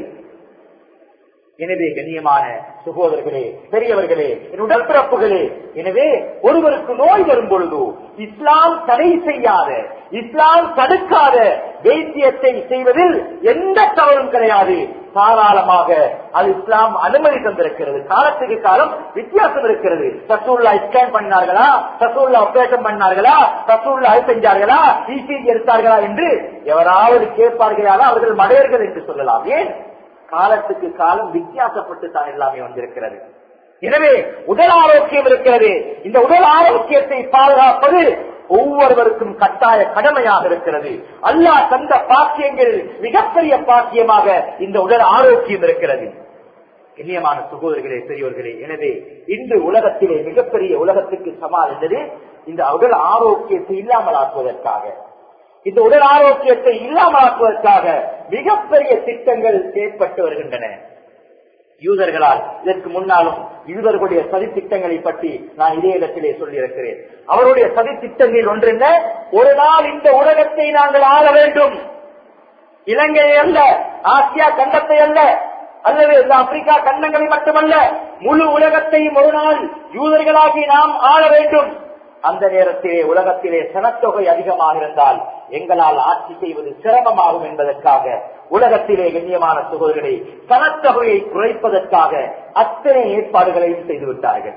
எனவே கண்ணியமான சகோதரர்களே பெரியவர்களே என் உடற்பிறப்புகளே எனவே ஒருவருக்கு நோய் வரும் பொழுது இஸ்லாம் தடை செய்யாத இஸ்லாம் தடுக்காத வைத்தியத்தை செய்வதில் எந்த தவறும் கிடையாது தாராளமாக அது இஸ்லாம் அனுமதி தந்திருக்கிறது காலத்துக்கு காலம் வித்தியாசம் இருக்கிறது சசூல்லா ஸ்கேன் பண்ணார்களா சசூல்லா ஆபரேஷன் பண்ணார்களா சசூல்லா அது செஞ்சார்களா இசிஜி எடுத்தார்களா என்று எவராவது கேட்பார்களா அவர்கள் மடையர்கள் என்று சொல்லலாம் ஏன் காலத்துக்கு காலம் வித்தியாசப்பட்டு தான் எல்லாமே வந்திருக்கிறது எனவே உடல் ஆரோக்கியம் இருக்கிறது இந்த உடல் ஆரோக்கியத்தை பாதுகாப்பது ஒவ்வொருவருக்கும் கட்டாய கடமையாக இருக்கிறது அல்லாஹ் தந்த பாக்கியங்கள் மிகப்பெரிய பாக்கியமாக இந்த உடல் ஆரோக்கியம் இருக்கிறது இனியமான சகோதரர்களே பெரியவர்களே எனவே இன்று உலகத்திலே மிகப்பெரிய உலகத்துக்கு சவால் என்பது இந்த உடல் ஆரோக்கியத்தை இல்லாமல் ஆக்குவதற்காக இந்த உடல் ஆரோக்கியத்தை இல்லாமலாக்குவதற்காக மிகப்பெரிய திட்டங்கள் ஏற்பட்டு வருகின்றன யூதர்களால் இதற்கு முன்னாலும் யூதர்களுடைய சதி திட்டங்களை பற்றி நான் இதே இடத்திலே சொல்லியிருக்கிறேன் அவருடைய சதி திட்டங்களில் ஒன்றென்ன ஒரு நாள் இந்த உலகத்தை நாங்கள் ஆள வேண்டும் இலங்கை அல்ல ஆசியா கண்டத்தை அல்ல அல்லது இந்த ஆப்பிரிக்கா கண்டங்களை மட்டுமல்ல முழு உலகத்தையும் ஒரு நாள் யூதர்களாகி நாம் ஆள வேண்டும் அந்த நேரத்திலே உலகத்திலே சனத்தொகை அதிகமாக இருந்தால் எங்களால் ஆட்சி செய்வது சிரமமாகும் என்பதற்காக உலகத்திலே கண்ணியமான சகோதரர்களை சனத்தொகையை குறைப்பதற்காக அத்தனை ஏற்பாடுகளையும் செய்துவிட்டார்கள்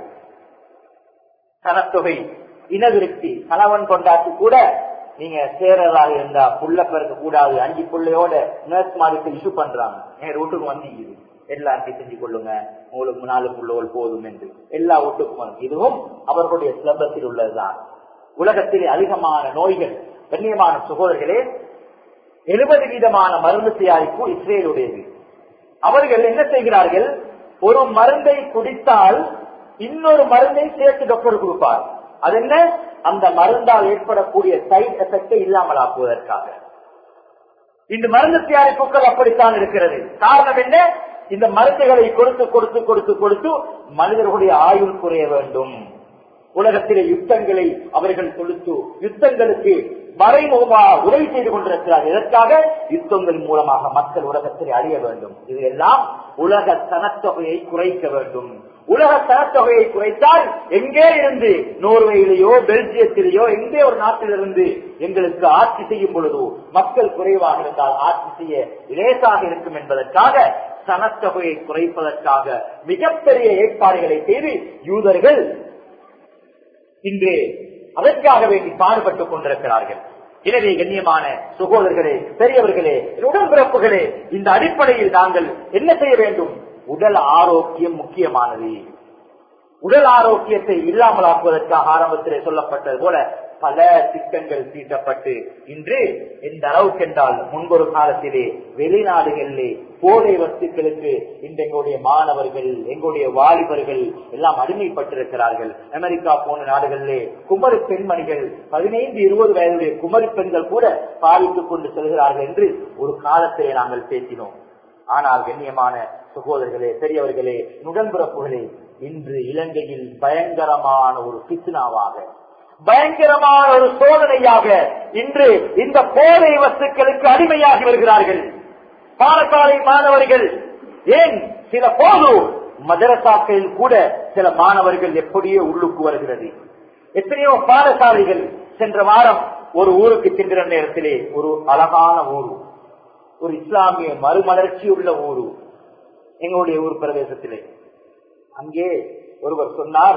சனத்தொகை இனவிருத்தி கணவன் கொண்டாட்டி கூட நீங்க சேரலாக இருந்தா புள்ள பிறக்க கூடாது அஞ்சு புள்ளையோட நர்ஸ் மாதிரி இஷ்யூ பண்றாங்க என் வீட்டுக்கு வந்தீங்க எல்லாத்தையும் செஞ்சு கொள்ளுங்க உங்களுக்கு நாலு புள்ளோல் போதும் என்று எல்லா வீட்டுக்கும் இதுவும் அவர்களுடைய சிலபத்தில் உள்ளதுதான் உலகத்திலே அதிகமான நோய்கள் கண்ணியமான சகோதரர்களே எழுபது வீதமான மருந்து தயாரிப்பு இஸ்ரேலுடையது அவர்கள் என்ன செய்கிறார்கள் ஒரு மருந்தை குடித்தால் இன்னொரு மருந்தை சேர்த்து டாக்டர் கொடுப்பார் அது என்ன அந்த மருந்தால் ஏற்படக்கூடிய சைட் எஃபெக்டை இல்லாமல் ஆக்குவதற்காக இந்த மருந்து தயாரிப்புகள் அப்படித்தான் இருக்கிறது காரணம் என்ன இந்த மருந்துகளை கொடுத்து கொடுத்து கொடுத்து கொடுத்து மனிதர்களுடைய ஆயுள் குறைய வேண்டும் உலகத்திலே யுத்தங்களை அவர்கள் கொடுத்து யுத்தங்களுக்கு மறைமுகமாக உதவி செய்து கொண்டிருக்கிறார் இதற்காக யுத்தங்கள் மூலமாக மக்கள் உலகத்திலே அழிய வேண்டும் இது எல்லாம் உலக சனத்தொகையை குறைக்க வேண்டும் உலக சனத்தொகையை குறைத்தால் எங்கே இருந்து நோர்வேயிலேயோ பெல்ஜியத்திலேயோ எங்கே ஒரு நாட்டிலிருந்து எங்களுக்கு ஆட்சி செய்யும் பொழுதோ மக்கள் குறைவாக இருந்தால் ஆட்சி செய்ய லேசாக இருக்கும் என்பதற்காக சனத்தொகையை குறைப்பதற்காக மிகப்பெரிய ஏற்பாடுகளை செய்து யூதர்கள் இன்று அதற்காக வேண்டி பாடுபட்டுக் கொண்டிருக்கிறார்கள் எனவே கண்ணியமான சகோதரர்களே பெரியவர்களே உடன்பிறப்புகளே இந்த அடிப்படையில் நாங்கள் என்ன செய்ய வேண்டும் உடல் ஆரோக்கியம் முக்கியமானது உடல் ஆரோக்கியத்தை இல்லாமலாக்குவதற்காக ஆரம்பத்திலே சொல்லப்பட்டது போல பல திட்டங்கள் தீட்டப்பட்டு இன்று எந்த அளவுக்கு என்றால் முன்பொரு காலத்திலே வெளிநாடுகளிலே போதை வஸ்துக்களுக்கு இந்த எங்களுடைய மாணவர்கள் எங்களுடைய வாலிபர்கள் எல்லாம் அடிமைப்பட்டிருக்கிறார்கள் அமெரிக்கா போன்ற நாடுகளிலே குமரி பெண்மணிகள் பதினைந்து இருபது வயதுடைய குமரி பெண்கள் கூட பாதித்துக் கொண்டு செல்கிறார்கள் என்று ஒரு காலத்திலே நாங்கள் பேசினோம் ஆனால் கண்ணியமான சகோதரர்களே பெரியவர்களே உடன்பிறப்புகளே இன்று இலங்கையில் பயங்கரமான ஒரு பித்னாவாக பயங்கரமான ஒரு சோதனையாக இன்று இந்த போதை வஸ்துக்களுக்கு அடிமையாகி வருகிறார்கள் பாடசாலை மாணவர்கள் ஏன் சில போது மதரசாக்களில் கூட சில மாணவர்கள் எப்படியோ உள்ளுக்கு வருகிறது எத்தனையோ பாடசாலைகள் சென்ற வாரம் ஒரு ஊருக்கு சென்ற நேரத்திலே ஒரு அழகான ஊர் ஒரு இஸ்லாமிய மறுமலர்ச்சி உள்ள ஊரு எங்களுடைய ஊர் பிரதேசத்திலே அங்கே ஒருவர் சொன்னார்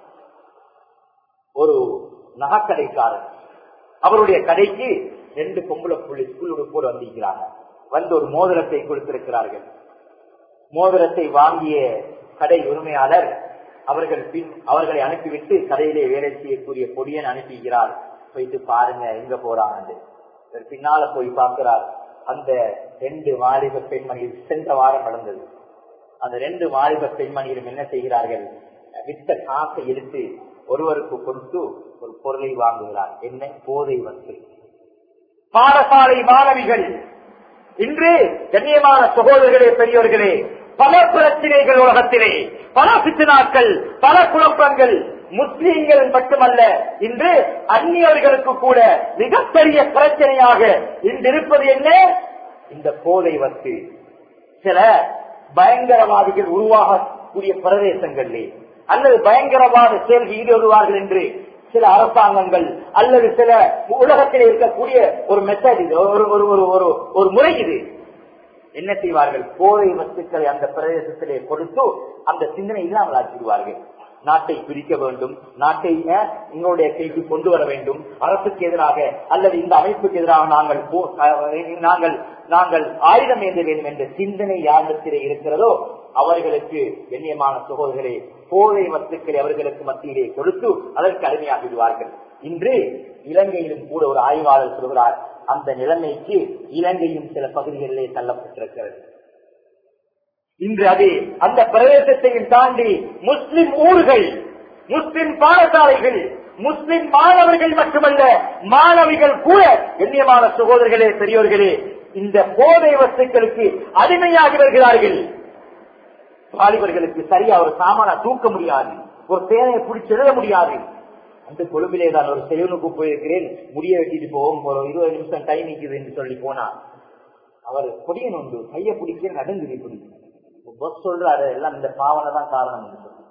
ஒரு நகைக்கடைக்காரர் அவருடைய கடைக்கு ரெண்டு பொம்பளை புள்ளி ஸ்கூல் உடுப்போடு வந்திருக்கிறாங்க வந்து ஒரு மோதிரத்தை கொடுத்திருக்கிறார்கள் மோதிரத்தை வாங்கிய கடை உரிமையாளர் அவர்கள் பின் அவர்களை அனுப்பிவிட்டு கடையிலே வேலை செய்யக்கூடிய பொடியன் அனுப்புகிறார் போயிட்டு பாருங்க எங்க போறாங்க பின்னால போய் பார்க்கிறார் அந்த ரெண்டு வாலிப பெண்மணிகள் சென்ற வாரம் நடந்தது அந்த ரெண்டு வாலிப பெண்மணிகளும் என்ன செய்கிறார்கள் வித்த காசை எடுத்து ஒருவருக்கு கொடுத்து ஒரு பொருளை வாங்குகிறார் என்ன போதை வஸ்து பாடசாலை மாணவிகள் இன்று கண்ணியமான சகோதரர்களே பெரியவர்களே பல பிரச்சனைகள் உலகத்திலே பல பித்தனாக்கள் பல குழப்பங்கள் முஸ்லீம்கள் மட்டுமல்ல இன்று அந்நியர்களுக்கு கூட மிகப்பெரிய பிரச்சனையாக இன்று இருப்பது என்ன இந்த போதை வத்து சில பயங்கரவாதிகள் உருவாகக்கூடிய பிரதேசங்களிலே அல்லது பயங்கரவாத செயல்கள் ஈடுபடுவார்கள் என்று சில அரசாங்கங்கள் அல்லது சில உலகத்தில் இருக்கக்கூடிய ஒரு மெத்தட் இது ஒரு ஒரு ஒரு ஒரு ஒரு முறை இது என்ன செய்வார்கள் போதை வஸ்துக்களை அந்த பிரதேசத்திலே கொடுத்து அந்த சிந்தனை இல்லாமல் ஆக்கிடுவார்கள் நாட்டை பிரிக்க வேண்டும் நாட்டை எங்களுடைய கைக்கு கொண்டு வர வேண்டும் அரசுக்கு எதிராக அல்லது இந்த அமைப்புக்கு எதிராக நாங்கள் நாங்கள் நாங்கள் ஆயுதம் ஏந்த வேண்டும் என்ற சிந்தனை யாரிடத்திலே இருக்கிறதோ அவர்களுக்கு கண்ணியமான சகோதரர்களே போதை வஸ்துக்களை அவர்களுக்கு மத்தியிலே கொடுத்து அதற்கு அருமையாகிடுவார்கள் இன்று இலங்கையிலும் கூட ஒரு ஆய்வாளர் சொல்கிறார் அந்த நிலைமைக்கு இலங்கையும் சில பகுதிகளிலே தள்ளப்பட்டிருக்கிறது இன்று அது அந்த பிரதேசத்தையும் தாண்டி முஸ்லிம் ஊர்கள் முஸ்லிம் பாடசாலைகள் முஸ்லிம் மாணவர்கள் மட்டுமல்ல மாணவிகள் கூட கண்ணியமான சகோதரர்களே பெரியோர்களே இந்த போதை வஸ்துக்களுக்கு அடிமையாகி வருகிறார்கள் வாலிபர்களுக்கு சரியா ஒரு சாமான தூக்க முடியாது ஒரு தேனையை பிடிச்சு எழுத முடியாது அந்த கொழும்பிலே தான் ஒரு செலவனுக்கு போயிருக்கிறேன் முடிய வெட்டிட்டு போவோம் ஒரு இருபது நிமிஷம் டைம் நிற்குது என்று சொல்லி போனா அவர் கொடியன் உண்டு கைய பிடிக்க நடுங்குது இப்படி பஸ் சொல்றாரு எல்லாம் இந்த பாவனை தான் காரணம் என்று சொல்லி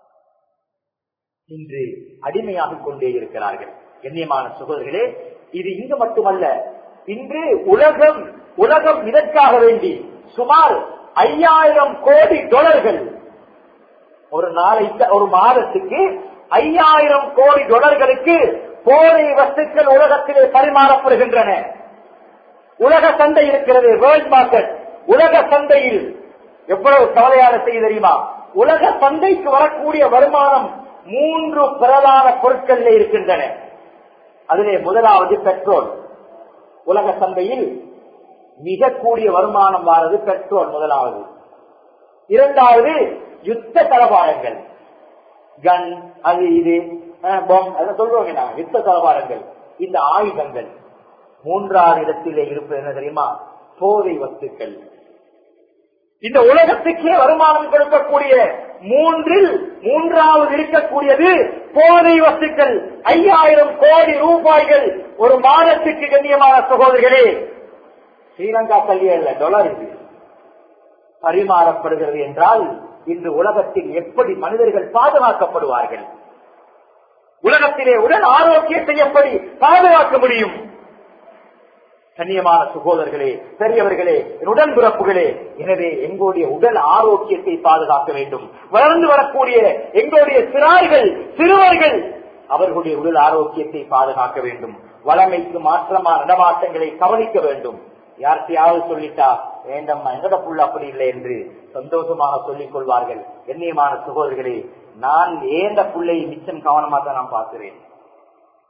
இன்று அடிமையாக கொண்டே இருக்கிறார்கள் கண்ணியமான சகோதரர்களே இது இங்கு மட்டுமல்ல இன்று உலகம் உலகம் இதற்காக வேண்டி சுமார் ஐயாயிரம் கோடி டாலர்கள் ஒரு நாளைக்கு ஒரு மாதத்துக்கு ஐயாயிரம் கோடி டாலர்களுக்கு போதை வஸ்துக்கள் உலகத்திலே பரிமாறப்படுகின்றன உலக சந்தை இருக்கிறது வேர்ல்ட் மார்க்கெட் உலக சந்தையில் எவ்வளவு கவலையான செய்தி தெரியுமா உலக சந்தைக்கு வரக்கூடிய வருமானம் மூன்று பிரதான பொருட்கள் இருக்கின்றன அதிலே முதலாவது பெட்ரோல் உலக சந்தையில் மிக கூடிய வருமானம் வாரது பெட்ரோல் முதலாவது இரண்டாவது யுத்த தளபாடங்கள் கன் அது இது பொம் அதை சொல்றோங்க நாங்க யுத்த தளபாடங்கள் இந்த ஆயுதங்கள் மூன்றாவது இடத்திலே இருப்பது என்ன தெரியுமா போதை வஸ்துக்கள் இந்த உலகத்துக்கே வருமானம் கொடுக்கக்கூடிய மூன்றில் மூன்றாவது இருக்கக்கூடியது போதை வஸ்துக்கள் ஐயாயிரம் கோடி ரூபாய்கள் ஒரு மாதத்துக்கு கண்ணியமான சகோதரர்களே ஸ்ரீலங்கா கல்வி அல்ல டொலர் இது பரிமாறப்படுகிறது என்றால் இன்று உலகத்தில் எப்படி மனிதர்கள் பாதுகாக்கப்படுவார்கள் உலகத்திலே உடல் ஆரோக்கியத்தை எப்படி பாதுகாக்க முடியும் கண்ணியமான சகோதரர்களே பெரியவர்களே உடன்பிறப்புகளே எனவே எங்களுடைய உடல் ஆரோக்கியத்தை பாதுகாக்க வேண்டும் வளர்ந்து வரக்கூடிய எங்களுடைய சிறார்கள் சிறுவர்கள் அவர்களுடைய உடல் ஆரோக்கியத்தை பாதுகாக்க வேண்டும் வளமைக்கு மாற்றமான நடமாட்டங்களை கவனிக்க வேண்டும் யார்கிட்டயாவது சொல்லிட்டா வேண்டம்மா எங்கட புள்ள அப்படி இல்லை என்று சந்தோஷமாக சொல்லிக் கொள்வார்கள் எண்ணியமான சகோதரர்களே நான் ஏந்த புள்ளை மிச்சம் கவனமாக தான் நான் பார்க்கிறேன்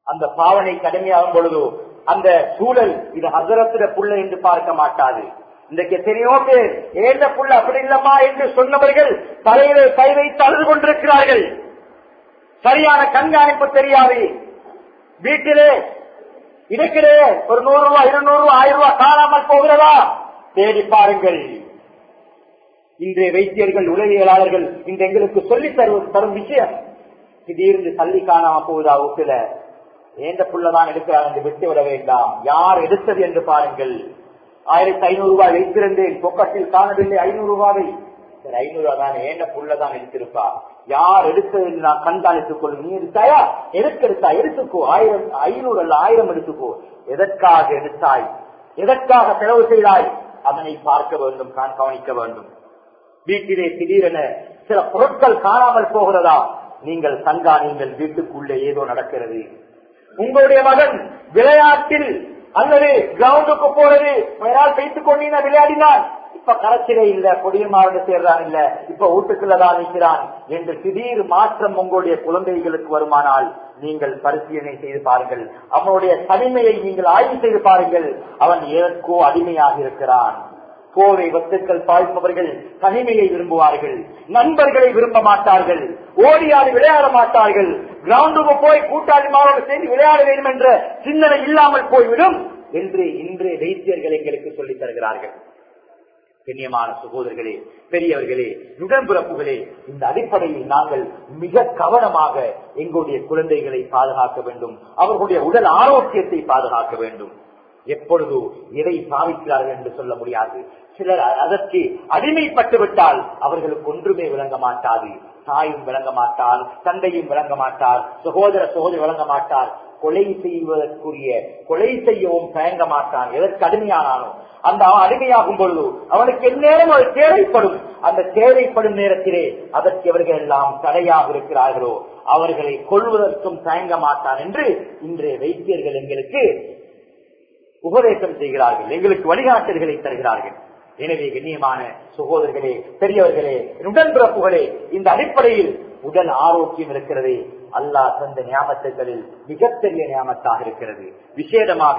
அந்த பாவனை கடுமையாகும் பொழுதோ அந்த சூழல் இது ஹசரத்திட புள்ள என்று பார்க்க மாட்டாது இன்றைக்கு எத்தனையோ பேர் ஏந்த புள்ள அப்படி இல்லம்மா என்று சொன்னவர்கள் தலையிலே கை வைத்து அழுது கொண்டிருக்கிறார்கள் சரியான கண்காணிப்பு தெரியாது வீட்டிலே இருக்கிறே ஒரு நூறு ரூபாய் இருநூறு ரூபாய் ஆயிரம் ரூபாய் காணாமல் போகிறதா தேடி பாருங்கள் இன்றைய வைத்தியர்கள் உளவியலாளர்கள் இன்று எங்களுக்கு சொல்லித் தரும் தரும் விஷயம் திடீர்னு தள்ளி காணாம போகுதா வீட்டுல ஏந்த புள்ளதான் எடுக்கிறார் என்று விட்டு விட வேண்டாம் யார் எடுத்தது என்று பாருங்கள் ஆயிரத்தி ஐநூறு ரூபாய் வைத்திருந்தேன் பொக்கத்தில் காணவில்லை ஐநூறு ரூபாவை சரி ஐநூறு ரூபாய் தான் ஏண்ட புள்ளதான் எடுத்திருப்பா யார் எடுத்தது என்று நான் கண்காணித்துக் கொள்ளும் நீ எடுத்தாயா எதற்கு எடுத்தா எடுத்துக்கோ ஆயிரம் ஐநூறு அல்ல ஆயிரம் எடுத்துக்கோ எதற்காக எடுத்தாய் எதற்காக செலவு செய்தாய் அதனை பார்க்க வேண்டும் கண் கவனிக்க வேண்டும் வீட்டிலே திடீரென சில பொருட்கள் காணாமல் போகிறதா நீங்கள் கண்காணிங்கள் வீட்டுக்குள்ளே ஏதோ நடக்கிறது உங்களுடைய மகன் விளையாட்டில் அல்லது கிரவுண்டுக்கு போறது நாள் வைத்துக் கொண்டீங்க விளையாடினான் இப்ப கரைச்சிலே இல்ல கொடியமாறு சேர்றான் இல்ல இப்ப வீட்டுக்குள்ளதான் நிற்கிறான் என்று திடீர் மாற்றம் உங்களுடைய குழந்தைகளுக்கு வருமானால் நீங்கள் பரிசீலனை செய்து பாருங்கள் அவனுடைய தனிமையை நீங்கள் ஆய்வு செய்து பாருங்கள் அவன் எதற்கோ அடிமையாக இருக்கிறான் போரை வத்துக்கள் பாய்ப்பவர்கள் தனிமையை விரும்புவார்கள் நண்பர்களை விரும்ப மாட்டார்கள் ஓடியாடி விளையாட மாட்டார்கள் கிரவுண்டுக்கு போய் கூட்டாளிமாரோடு சேர்ந்து விளையாட வேண்டும் என்ற சிந்தனை இல்லாமல் போய்விடும் என்று இன்றைய வைத்தியர்கள் எங்களுக்கு சொல்லித் தருகிறார்கள் கண்ணியமான சகோதரர்களே பெரியவர்களே உடன்பிறப்புகளே இந்த அடிப்படையில் நாங்கள் மிக கவனமாக எங்களுடைய குழந்தைகளை பாதுகாக்க வேண்டும் அவர்களுடைய உடல் ஆரோக்கியத்தை பாதுகாக்க வேண்டும் எப்பொழுது எதை பாவிக்கிறார்கள் என்று சொல்ல முடியாது சிலர் அதற்கு அடிமைப்பட்டு விட்டால் அவர்களுக்கு ஒன்றுமே விளங்க மாட்டாது தாயும் விளங்க மாட்டார் தந்தையும் விளங்க மாட்டார் சகோதர சகோதரி விளங்க மாட்டார் கொலை செய்வதற்குரிய கொலை செய்யவும் தயங்க மாட்டான் எதற்கு அடிமையானானோ அந்த அவன் அடிமையாகும் பொழுது அவனுக்கு எந்நேரம் அது தேவைப்படும் அந்த தேவைப்படும் நேரத்திலே அதற்கு எவர்கள் எல்லாம் தடையாக இருக்கிறார்களோ அவர்களை கொள்வதற்கும் தயங்க மாட்டான் என்று இன்றைய வைத்தியர்கள் எங்களுக்கு உபதேசம் செய்கிறார்கள் எங்களுக்கு வழிகாட்டல்களை தருகிறார்கள் எனவே கண்ணியமான சகோதரர்களே பெரியவர்களே உடன்பிறப்புகளே இந்த அடிப்படையில் உடல் ஆரோக்கியம் இருக்கிறது அல்லாஹ் தந்த ஞாபகங்களில் மிகப்பெரிய ஞாபகத்தாக இருக்கிறது விசேடமாக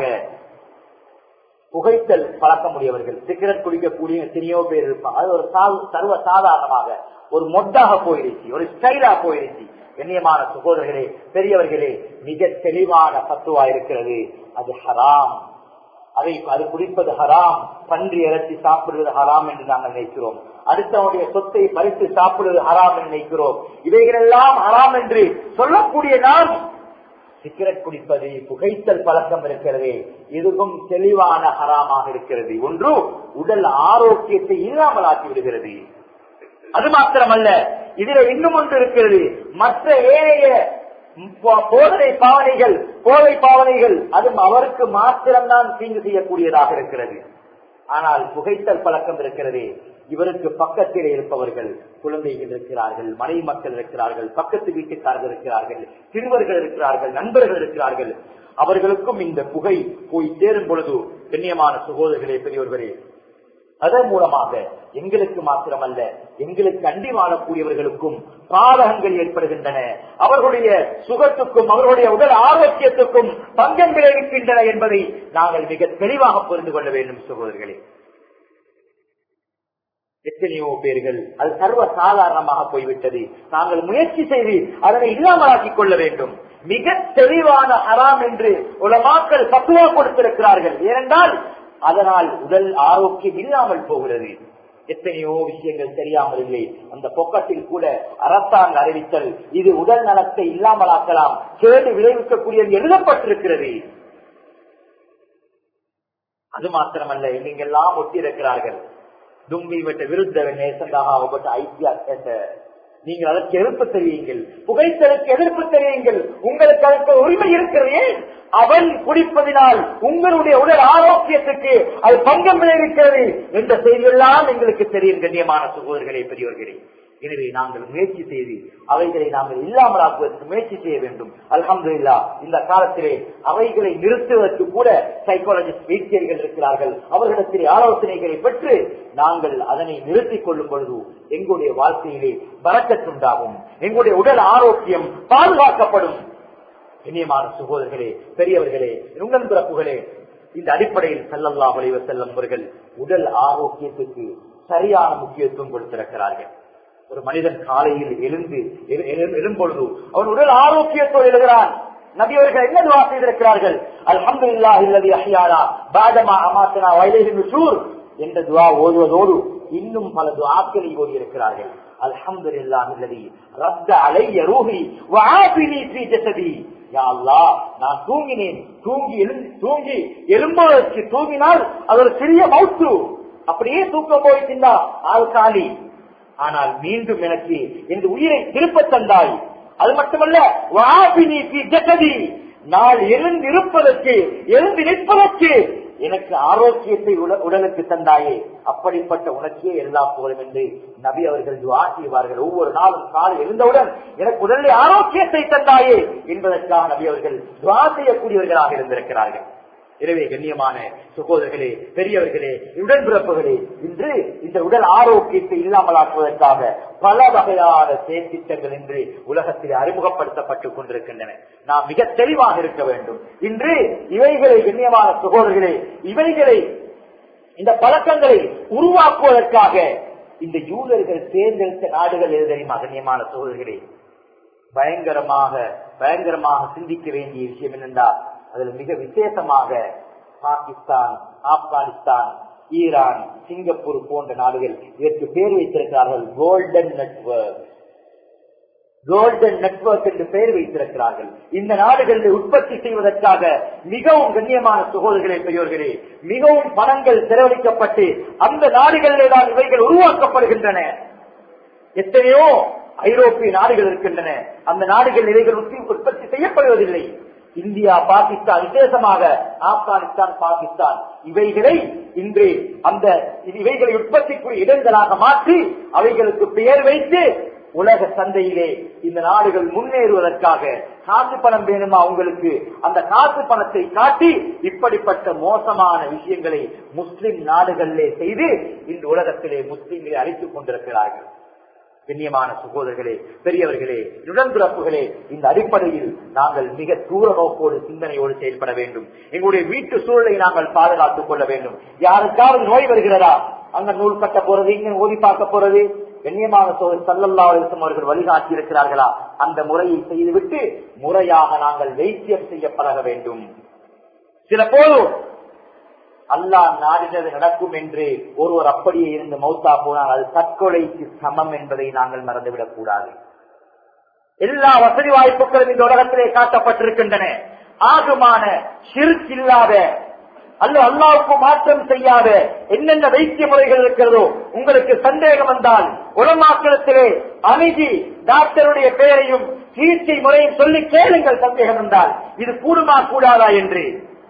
புகைத்தல் பழக்கமுடையவர்கள் சிகரெட் குடிக்கக்கூடிய எத்தனையோ பேர் இருப்பாங்க அது ஒரு சர்வ சாதாரணமாக ஒரு மொட்டாக போயிருச்சு ஒரு ஸ்டைலா போயிருச்சு கண்ணியமான சகோதரர்களே பெரியவர்களே மிக தெளிவான பத்துவா இருக்கிறது அது ஹராம் அதை அது குடிப்பது ஹராம் பன்றி இறச்சி சாப்பிடுவது ஹராம் என்று நாங்கள் நினைக்கிறோம் அடுத்தவனுடைய சொத்தை பறித்து சாப்பிடுவது ஹராம் என்று நினைக்கிறோம் இவைகளெல்லாம் ஹராம் என்று சொல்லக்கூடிய நாம் சிகரெட் குடிப்பது புகைத்தல் பழக்கம் இருக்கிறது இதுவும் தெளிவான ஹராமாக இருக்கிறது ஒன்று உடல் ஆரோக்கியத்தை இல்லாமல் ஆக்கி விடுகிறது அது மாத்திரமல்ல இதுல இன்னும் ஒன்று இருக்கிறது மற்ற ஏனைய போதனை பாவனைகள் போதை பாவனைகள் அதுவும் அவருக்கு மாத்திரம்தான் தீங்கு செய்யக்கூடியதாக இருக்கிறது ஆனால் புகைத்தல் பழக்கம் இருக்கிறது இவருக்கு பக்கத்தில் இருப்பவர்கள் குழந்தைகள் இருக்கிறார்கள் மனைவி மக்கள் இருக்கிறார்கள் பக்கத்து வீட்டுக்காரர்கள் இருக்கிறார்கள் சிறுவர்கள் இருக்கிறார்கள் நண்பர்கள் இருக்கிறார்கள் அவர்களுக்கும் இந்த புகை போய் சேரும் பொழுது கண்ணியமான சகோதரர்களே பெரியவர்களே அதன் மூலமாக எங்களுக்கு மாத்திரமல்ல எங்களுக்கு அண்டி வாழக்கூடியவர்களுக்கும் பாதகங்கள் ஏற்படுகின்றன அவர்களுடைய சுகத்துக்கும் அவர்களுடைய உடல் ஆரோக்கியத்துக்கும் பங்கம் விளைவிக்கின்றன என்பதை நாங்கள் மிக தெளிவாக புரிந்து கொள்ள வேண்டும் சகோதரர்களே எத்தனையோ பேர்கள் அது சர்வ சாதாரணமாக போய்விட்டது நாங்கள் முயற்சி செய்து அதனை இல்லாமலாக்கிக் கொள்ள வேண்டும் மிக தெளிவான ஹராம் என்று உலமாக்கள் பக்குவா கொடுத்திருக்கிறார்கள் ஏனென்றால் அதனால் உடல் ஆரோக்கியம் இல்லாமல் போகிறது எத்தனையோ விஷயங்கள் தெரியாமல் இல்லை அந்த பொக்கத்தில் கூட அரசாங்க அறிவித்தல் இது உடல் நலத்தை இல்லாமலாக்கலாம் கேடு விளைவிக்கக்கூடிய எழுதப்பட்டிருக்கிறது அது மாத்திரமல்ல எங்கெல்லாம் ஒட்டி இருக்கிறார்கள் தும்பி விட்ட விருத்த நேசந்தாக ஐக்கிய நீங்கள் அதற்கு எதிர்ப்பு தெரியுங்கள் புகைத்தலுக்கு எதிர்ப்பு தெரியுங்கள் உங்களுக்கு அதற்கு உரிமை இருக்கிறது அவன் குடிப்பதினால் உங்களுடைய உடல் ஆரோக்கியத்துக்கு அது பங்கம் விளைவிக்கிறது என்ற செய்தியெல்லாம் எங்களுக்கு தெரியும் கண்ணியமான சகோதரர்களே பெரியவர்களே எனவே நாங்கள் முயற்சி செய்து அவைகளை நாங்கள் இல்லாமலாக்குவதற்கு முயற்சி செய்ய வேண்டும் அலமது இல்லா இந்த காலத்திலே அவைகளை நிறுத்துவதற்கு கூட சைக்காலஜிஸ்ட் வைத்தியர்கள் இருக்கிறார்கள் அவர்களிடத்திலே ஆலோசனைகளை பெற்று நாங்கள் அதனை நிறுத்திக் கொள்ளும் பொழுது எங்களுடைய வாழ்க்கையிலே வரக்கத்துண்டாகும் எங்களுடைய உடல் ஆரோக்கியம் பாதுகாக்கப்படும் இனியமான சுகோதரர்களே பெரியவர்களே உங்கள் பிறப்புகளே இந்த அடிப்படையில் செல்லல்லா வளைவ செல்லும் அவர்கள் உடல் ஆரோக்கியத்துக்கு சரியான முக்கியத்துவம் கொடுத்திருக்கிறார்கள் ஒரு மனிதன் காலையில் எழுந்து எழு- எழு- எழும்பொழுது அவன் உடல் ஆரோக்கியத்தோடு எழுகிறான் நபி அவர்கள் என்ன துவா செய்திருக்கிறார்கள் அல்ஹம்துலில்லாஹ் இல்லதி அஹ்யானா பாதமா அமாத்தனா வயலிஹி நுஷூர் என்ற துவா ஓதுவதோடு இன்னும் பல துவாக்களை ஓதி இருக்கிறார்கள் அல்ஹம்துலில்லாஹ் இல்லதி ரத்த அலைய ரூஹி வஆஃபினி ஃபீ ஜஸதி யா அல்லாஹ் நான் தூங்கினேன் தூங்கி எழுந்து தூங்கி எழும்புவதற்கு தூங்கினால் அது ஒரு சிறிய மவுத்து அப்படியே தூக்கம் போயிட்டுண்டா ஆள் காலி ஆனால் மீண்டும் எனக்கு இந்த உயிரை திருப்ப தந்தாய் அது மட்டுமல்ல வாபினி ஃபீ ஜஸதி நான் எழுந்திருப்பதற்கு எழுந்து நிற்பதற்கு எனக்கு ஆரோக்கியத்தை உட- உடலுக்கு தந்தாயே அப்படிப்பட்ட உனக்கே எல்லா புகழும் என்று நபி அவர்கள் துவா செய்வார்கள் ஒவ்வொரு நாளும் காலை எழுந்தவுடன் எனக்கு உடலில் ஆரோக்கியத்தை தந்தாயே என்பதற்காக நபி அவர்கள் துவா செய்யக்கூடியவர்களாக இருந்திருக்கிறார்கள் எனவே கண்ணியமான சகோதரர்களே பெரியவர்களே உடன்பிறப்புகளே இன்று இந்த உடல் ஆரோக்கியத்தை இல்லாமலாக்குவதற்காக பல வகையான செயற்திட்டங்கள் இன்று உலகத்தில் அறிமுகப்படுத்தப்பட்டுக் கொண்டிருக்கின்றன நாம் மிக தெளிவாக இருக்க வேண்டும் இன்று இவைகளை கண்ணியமான சகோதரர்களே இவைகளை இந்த பழக்கங்களை உருவாக்குவதற்காக இந்த யூதர்கள் தேர்ந்தெடுத்த நாடுகள் எது தெரியுமா கண்ணியமான சகோதரர்களே பயங்கரமாக பயங்கரமாக சிந்திக்க வேண்டிய விஷயம் என்னென்றால் அதில் மிக விசேஷமாக பாகிஸ்தான் ஆப்கானிஸ்தான் ஈரான் சிங்கப்பூர் போன்ற நாடுகள் இதற்கு பேர் வைத்திருக்கிறார்கள் கோல்டன் நெட்வொர்க் கோல்டன் நெட்வொர்க் என்று பெயர் வைத்திருக்கிறார்கள் இந்த நாடுகளில் உற்பத்தி செய்வதற்காக மிகவும் கண்ணியமான சகோதரர்களே பெரியோர்களே மிகவும் பணங்கள் செலவழிக்கப்பட்டு அந்த நாடுகளிலே தான் இவைகள் உருவாக்கப்படுகின்றன எத்தனையோ ஐரோப்பிய நாடுகள் இருக்கின்றன அந்த நாடுகள் இவைகள் உற்பத்தி- உற்பத்தி செய்யப்படுவதில்லை இந்தியா பாகிஸ்தான் விசேஷமாக ஆப்கானிஸ்தான் பாகிஸ்தான் இவைகளை இன்று அந்த இவைகளை உற்பத்திக்குரிய இடங்களாக மாற்றி அவைகளுக்கு பெயர் வைத்து உலக சந்தையிலே இந்த நாடுகள் முன்னேறுவதற்காக காசு பணம் வேணுமா உங்களுக்கு அந்த காசு பணத்தை காட்டி இப்படிப்பட்ட மோசமான விஷயங்களை முஸ்லிம் நாடுகளிலே செய்து இந்த உலகத்திலே முஸ்லிம்களை அழைத்துக் கொண்டிருக்கிறார்கள் கண்ணியமான சகோதரர்களே பெரியவர்களே உடன்பிறப்புகளே இந்த அடிப்படையில் நாங்கள் மிக தூர நோக்கோடு சிந்தனையோடு செயல்பட வேண்டும் எங்களுடைய வீட்டு சூழலை நாங்கள் பாதுகாத்துக் கொள்ள வேண்டும் யாருக்காவது நோய் வருகிறதா அங்க நூல் கட்ட போறது இங்க ஓதி பார்க்க போறது கண்ணியமான சோதர் சல்லல்லா அலிஸ்லம் அவர்கள் வழிகாட்டி இருக்கிறார்களா அந்த முறையை செய்துவிட்டு முறையாக நாங்கள் வைத்தியம் செய்ய பழக வேண்டும் சில போதும் அல்லாஹ் நாடினது நடக்கும் என்று ஒருவர் அப்படியே இருந்து மௌத்தா போனால் அது தற்கொலைக்கு சமம் என்பதை நாங்கள் மறந்துவிடக் கூடாது எல்லா வசதி வாய்ப்புகளும் இந்த உலகத்திலே காட்டப்பட்டிருக்கின்றன ஆகுமான ஷிர்க் இல்லாத அல்ல அல்லாவுக்கு மாற்றம் செய்யாத என்னென்ன வைத்திய முறைகள் இருக்கிறதோ உங்களுக்கு சந்தேகம் வந்தால் உலமாக்களத்திலே அமைதி டாக்டருடைய பெயரையும் சிகிச்சை முறையும் சொல்லி கேளுங்கள் சந்தேகம் வந்தால் இது கூடுமா கூடாதா என்று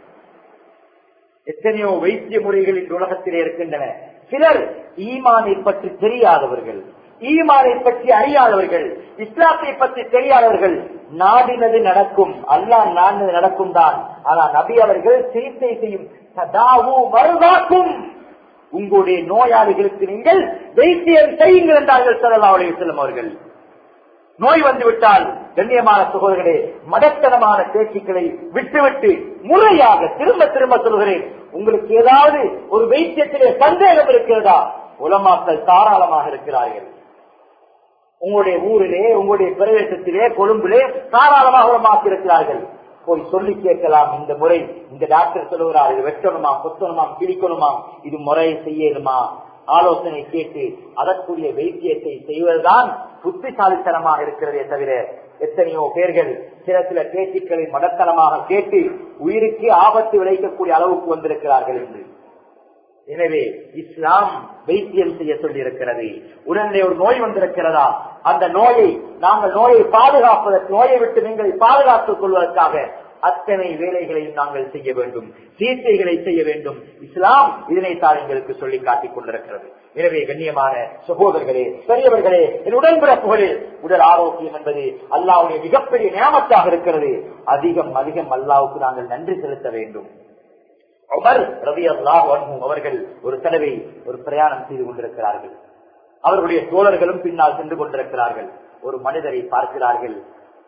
எத்தனையோ வைத்திய முறைகள் இந்த உலகத்திலே இருக்கின்றன சிலர் ஈமானை பற்றி தெரியாதவர்கள் ஈமானை பற்றி அறியாதவர்கள் இஸ்லாத்தை பற்றி தெரியாதவர்கள் நாடினது நடக்கும் அல்லாஹ் நாடினது நடக்கும் தான் ஆனா நபி அவர்கள் சிகிச்சை செய்யும் சதாவு மருதாக்கும் உங்களுடைய நோயாளிகளுக்கு நீங்கள் வைத்தியம் செய்யுங்கள் என்றார்கள் சல்லா அலையம் அவர்கள் நோய் வந்துவிட்டால் கண்ணியமான சகோதரர்களே மடத்தனமான பேச்சுக்களை விட்டுவிட்டு முறையாக திரும்ப திரும்ப சொல்கிறேன் உங்களுக்கு ஏதாவது ஒரு வைத்தியத்திலே சந்தேகம் இருக்கிறதா உலமாக்கள் தாராளமாக இருக்கிறார்கள் உங்களுடைய ஊரிலே உங்களுடைய பிரதேசத்திலே கொழும்பிலே தாராளமாக உலமாக்கி இருக்கிறார்கள் போய் சொல்லி கேட்கலாம் இந்த முறை இந்த டாக்டர் சொல்லுகிறார் இது வெட்டணுமா கொத்தணுமா பிடிக்கணுமா இது முறையை செய்யணுமா ஆலோசனை கேட்டு அதற்குரிய வைத்தியத்தை செய்வதுதான் புத்திசாலித்தனமாக இருக்கிறதே தவிர எத்தனையோ பேர்கள் சில சில பேச்சுக்களை மடத்தனமாக கேட்டு உயிருக்கு ஆபத்து விளைக்கக்கூடிய அளவுக்கு வந்திருக்கிறார்கள் என்று எனவே இஸ்லாம் வைத்தியம் செய்ய சொல்லி இருக்கிறது உடனே ஒரு நோய் வந்திருக்கிறதா அந்த நோயை நாங்கள் நோயை பாதுகாப்பதற்கு நோயை விட்டு நீங்கள் பாதுகாத்துக் கொள்வதற்காக அத்தனை வேலைகளையும் நாங்கள் செய்ய வேண்டும் சிகிச்சைகளை செய்ய வேண்டும் இஸ்லாம் இதனைத்தான் எங்களுக்கு சொல்லி காட்டிக் கொண்டிருக்கிறது எனவே கண்ணியமான சகோதரர்களே பெரியவர்களே என் உடன்பிறப்புகளே உடல் ஆரோக்கியம் என்பது அல்லாவுடைய மிகப்பெரிய நியமத்தாக இருக்கிறது அதிகம் அதிகம் அல்லாவுக்கு நாங்கள் நன்றி செலுத்த வேண்டும் உமர் ரவி அல்லாஹ் அவர்கள் ஒரு தடவை ஒரு பிரயாணம் செய்து கொண்டிருக்கிறார்கள் அவர்களுடைய தோழர்களும் பின்னால் சென்று கொண்டிருக்கிறார்கள் ஒரு மனிதரை பார்க்கிறார்கள்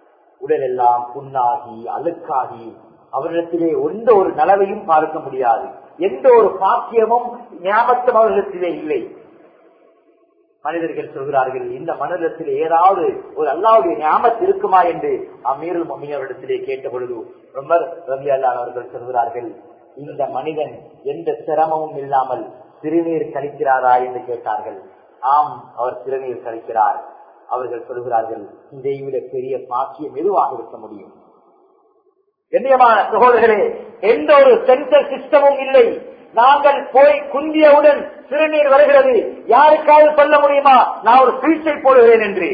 உடல் எல்லாம் புண்ணாகி அழுக்காகி அவரிடத்திலே எந்த ஒரு நலவையும் பார்க்க முடியாது எந்த ஒரு பாக்கியமும் ஞாபகம் அவர்களிடத்திலே இல்லை மனிதர்கள் சொல்கிறார்கள் இந்த மனிதத்தில் ஏதாவது ஒரு அல்லாவுடைய ஞாபகத்து இருக்குமா என்று அமீருல் மம்மியவரிடத்திலே கேட்ட பொழுது ரொம்ப ரவி அல்லான் அவர்கள் சொல்கிறார்கள் இந்த மனிதன் எந்த சிரமமும் இல்லாமல் சிறுநீர் கழிக்கிறாரா என்று கேட்டார்கள் ஆம் அவர் சிறுநீர் கழிக்கிறார் அவர்கள் சொல்கிறார்கள் இதை விட பெரிய பாக்கியம் எதுவாக இருக்க முடியும் கண்ணியமான சகோதரர்களே எந்த ஒரு சென்சர் சிஸ்டமும் இல்லை நாங்கள் போய் குந்தியவுடன் சிறுநீர் வருகிறது யாருக்காவது சொல்ல முடியுமா நான் ஒரு சிகிச்சை போடுகிறேன் என்று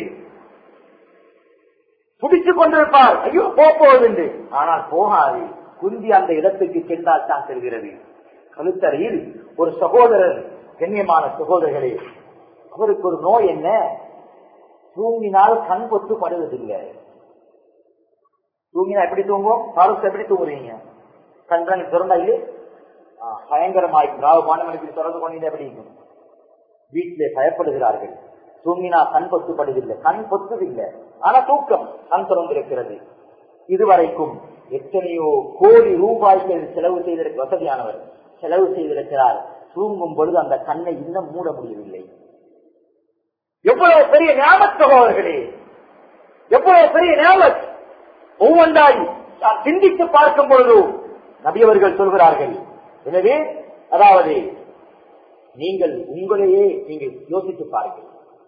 துடித்துக் கொண்டிருப்பார் ஐயோ போகுது என்று ஆனால் போகாது குந்தி அந்த இடத்துக்கு சென்றால் தான் செல்கிறது கழுத்தறையில் ஒரு சகோதரர் கண்ணியமான சகோதரர்களே அவருக்கு ஒரு நோய் என்ன தூங்கினால் கண் பொத்து படுவதில்லை தூங்கினா எப்படி தூங்கும் பாரூஸ் எப்படி தூங்குறீங்க கண்கள் திறந்தா இல்லை பயங்கரமாய் ராவு பாண்டமணிக்கு தொடர்பு கொண்டு எப்படி இருக்கும் வீட்டிலே பயப்படுகிறார்கள் தூங்கினா கண் பொத்துப்படுவதில்லை கண் பொத்துதில்லை ஆனா தூக்கம் கண் திறந்திருக்கிறது இதுவரைக்கும் எத்தனையோ கோடி ரூபாய்கள் செலவு செய்திருக்க வசதியானவர் செலவு செய்திருக்கிறார் தூங்கும் பொழுது அந்த கண்ணை இன்னும் மூட முடியவில்லை எவ்வளவு பெரிய ஞாபகத்தவர்களே எவ்வளவு பெரிய ஞாபகம் ஒவ்வொன்றாய் சிந்தித்து பார்க்கும் பொழுது நபியவர்கள் சொல்கிறார்கள் எனவே அதாவது நீங்கள் உங்களையே நீங்கள் யோசித்து பாருங்கள்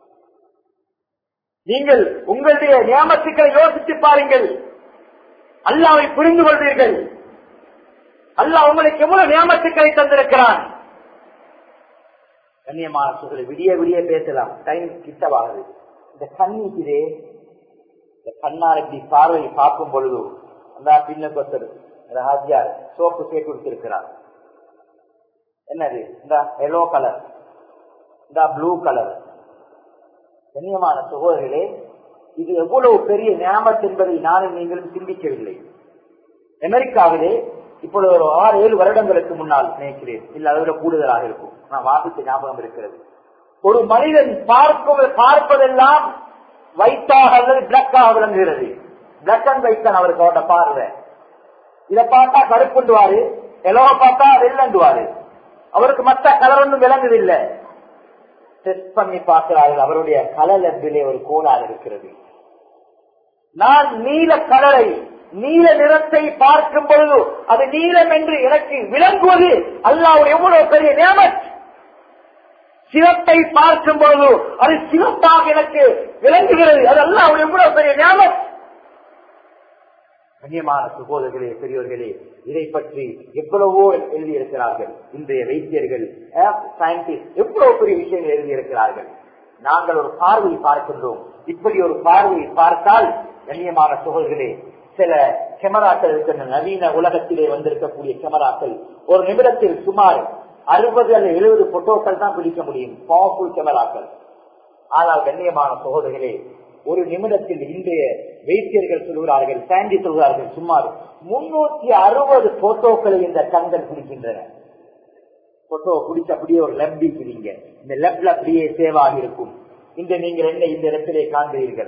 நீங்கள் உங்களுடைய நியமத்துக்களை யோசித்து பாருங்கள் அல்லாவை புரிந்து கொள்வீர்கள் அல்லாஹ் உங்களுக்கு எவ்வளவு நியமத்துக்களை தந்திருக்கிறான் கண்ணியமான சொல்களை விடிய விடிய பேசலாம் டைம் கிட்டவாகுது இந்த கண்ணிக்குதே இந்த கண்ணால் இப்படி பார்வை பார்க்கும் பொழுது அந்த பின்ன கொத்தர் ஹாஜியார் சோப்பு சேர்த்து கொடுத்திருக்கிறார் என்னது இந்த எல்லோ கலர் இந்த ப்ளூ கலர் கண்ணியமான சகோதரர்களே இது எவ்வளவு பெரிய ஞாபகம் என்பதை நானும் நீங்களும் சிந்திக்கவில்லை அமெரிக்காவிலே இப்பொழுது ஒரு ஆறு ஏழு வருடங்களுக்கு முன்னால் நினைக்கிறேன் இல்ல அதை விட கூடுதலாக இருக்கும் நான் வாசித்த ஞாபகம் இருக்கிறது ஒரு மனிதன் பார்ப்பது பார்ப்பதெல்லாம் வைட்டாக அல்லது பிளக்காக விளங்குகிறது பிளக் அண்ட் ஒயிட் தான் அவருக்கு அவரோட பார்வை இதை பார்த்தா கருப்புண்டுவாரு எலோ பார்த்தா வெள்ளண்டுவாரு அவருக்கு மற்ற கலர் ஒன்றும் விளங்குதில்லை டெஸ்ட் பண்ணி பார்க்கிறார்கள் அவருடைய கலர் லெப்பிலே ஒரு கோளாறு இருக்கிறது நான் நீல கலரை நீல நிறத்தை பார்க்கும் பொழுது அது நீலம் என்று எனக்கு விளங்குவது அல்லாஹ் எவ்வளவு பெரிய நியமத் சிவப்பை பார்க்கும் பொழுது அது சிவப்பாக எனக்கு விளங்குகிறது அது அல்லாஹ் எவ்வளவு பெரிய நியமத் கண்ணியமான சகோதரர்களே பெரியவர்களே இதை பற்றி எவ்வளவோ எழுதியிருக்கிறார்கள் இன்றைய வைத்தியர்கள் சயின்டிஸ்ட் எவ்வளவு பெரிய விஷயங்கள் எழுதியிருக்கிறார்கள் நாங்கள் ஒரு பார்வை பார்க்கின்றோம் இப்படி ஒரு பார்வை பார்த்தால் கண்ணியமான சகோதரர்களே சில கேமராக்கள் இருக்கின்ற நவீன உலகத்திலே வந்திருக்கக்கூடிய கேமராக்கள் ஒரு நிமிடத்தில் சுமார் அறுபது அல்லது எழுபது போட்டோக்கள் தான் பிடிக்க முடியும் பவர்ஃபுல் கேமராக்கள் ஆனால் கண்ணியமான சகோதரர்களே ஒரு நிமிடத்தில் இன்றைய வைத்தியர்கள் சொல்கிறார்கள் சாண்டி சொல்கிறார்கள் சுமார் முன்னூத்தி அறுபது போட்டோக்களை இந்த கண்கள் பிடிக்கின்றன போட்டோ பிடிச்ச அப்படியே ஒரு லப்பி பிடிங்க இந்த லெப்ல அப்படியே சேவாக இருக்கும் இந்த நீங்கள் என்ன இந்த இடத்திலே காண்கிறீர்கள்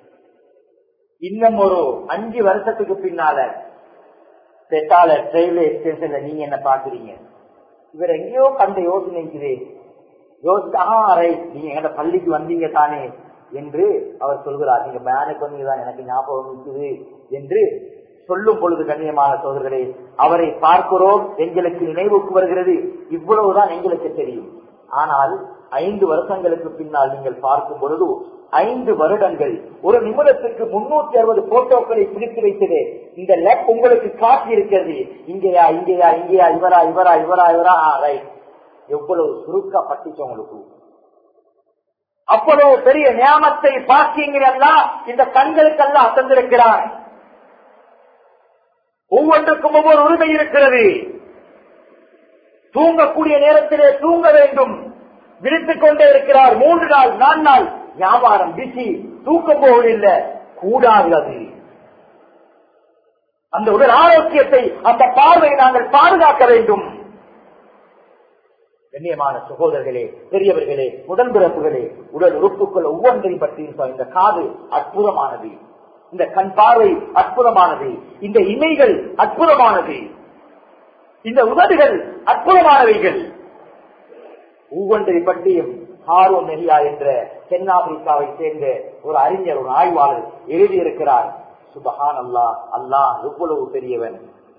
இன்னும் ஒரு அஞ்சு வருஷத்துக்கு பின்னால செட்டால ட்ரெயில எக்ஸ்டென்ஷன்ல நீங்க என்ன பாக்குறீங்க இவர் எங்கேயோ கண்ட யோசனைக்குது யோசிச்சா ரைட் நீங்க எங்க பள்ளிக்கு வந்தீங்க தானே என்று அவர் சொல்கிறார் நீங்க பேனுக்கு வந்தீங்கதான் எனக்கு ஞாபகம் இருக்குது என்று சொல்லும் பொழுது கண்ணியமான சோதர்களே அவரை பார்க்கிறோம் எங்களுக்கு நினைவுக்கு வருகிறது இவ்வளவுதான் எங்களுக்கு தெரியும் ஆனால் ஐந்து வருஷங்களுக்கு பின்னால் நீங்கள் பார்க்கும் பொழுது ஐந்து வருடங்கள் ஒரு நிமிடத்துக்கு முன்னூத்தி அறுபது போட்டோக்களை பிடித்து வைத்தது இந்த லெப் உங்களுக்கு காட்டி இருக்கிறது இங்கேயா இங்கேயா இங்கேயா இவரா இவரா இவரா இவரா ரைட் எவ்வளவு சுருக்கப்பட்டுச்சு உங்களுக்கு அவ்வளவு பெரிய நியாமத்தை பாக்கியங்களெல்லாம் இந்த கண்களுக்கெல்லாம் தந்திருக்கிறார் ஒவ்வொன்றுக்கும் ஒவ்வொரு உரிமை இருக்கிறது தூங்கக்கூடிய நேரத்திலே தூங்க வேண்டும் விழித்துக் கொண்டே இருக்கிறார் மூன்று நாள் நான்கு நாள் வியாபாரம் பிசி தூக்கம் போவதில்லை கூடாது அது அந்த உடல் ஆரோக்கியத்தை அந்த பார்வையை நாங்கள் பாதுகாக்க வேண்டும் கண்ணியமான சகோதரர்களே பெரியவர்களே உடல் பிறப்புகளே உடல் உறுப்புகள் ஒவ்வொன்றையும் பற்றி இந்த காது அற்புதமானது இந்த கண் பார்வை அற்புதமானது இந்த இமைகள் அற்புதமானது இந்த உதடுகள் அற்புதமானவைகள் ஒவ்வொன்றை பற்றியும் ஹாரோன் நெஹியா என்ற தென்னாப்பிரிக்காவை சேர்ந்த ஒரு அறிஞர் ஒரு ஆய்வாளர் எழுதியிருக்கிறார் சுபஹான் அல்லாஹ் அல்லாஹ் எவ்வளவு பெரியவன்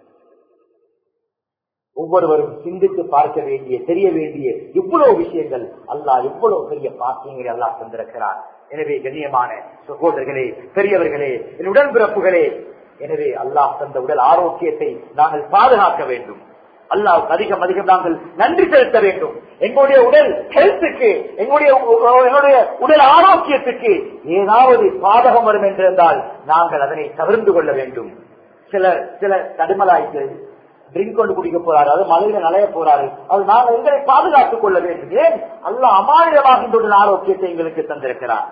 ஒவ்வொருவரும் சிந்தித்து பார்க்க வேண்டிய தெரிய வேண்டிய இவ்வளவு விஷயங்கள் அல்லாஹ் எவ்வளவு பெரிய பாக்கியங்களை அல்லாஹ் தந்திருக்கிறார் எனவே கண்ணியமான சகோதரர்களே பெரியவர்களே என் உடன்பிறப்புகளே எனவே அல்லாஹ் தந்த உடல் ஆரோக்கியத்தை நாங்கள் பாதுகாக்க வேண்டும் அல்லாவுக்கு அதிகம் அதிகம் நாங்கள் நன்றி செலுத்த வேண்டும் எங்களுடைய உடல் ஹெல்த்துக்கு எங்களுடைய என்னுடைய உடல் ஆரோக்கியத்துக்கு ஏதாவது பாதகம் வரும் என்றிருந்தால் நாங்கள் அதனை தவிர்த்து கொள்ள வேண்டும் சில சில தடுமலாய்க்கு ட்ரிங்க் கொண்டு குடிக்க போறாரு அது மலையில நலைய போறாரு அது நாங்கள் எங்களை பாதுகாத்துக் கொள்ள வேண்டும் ஏன் அல்ல அமானிதமாக இந்த உடல் ஆரோக்கியத்தை எங்களுக்கு தந்திருக்கிறார்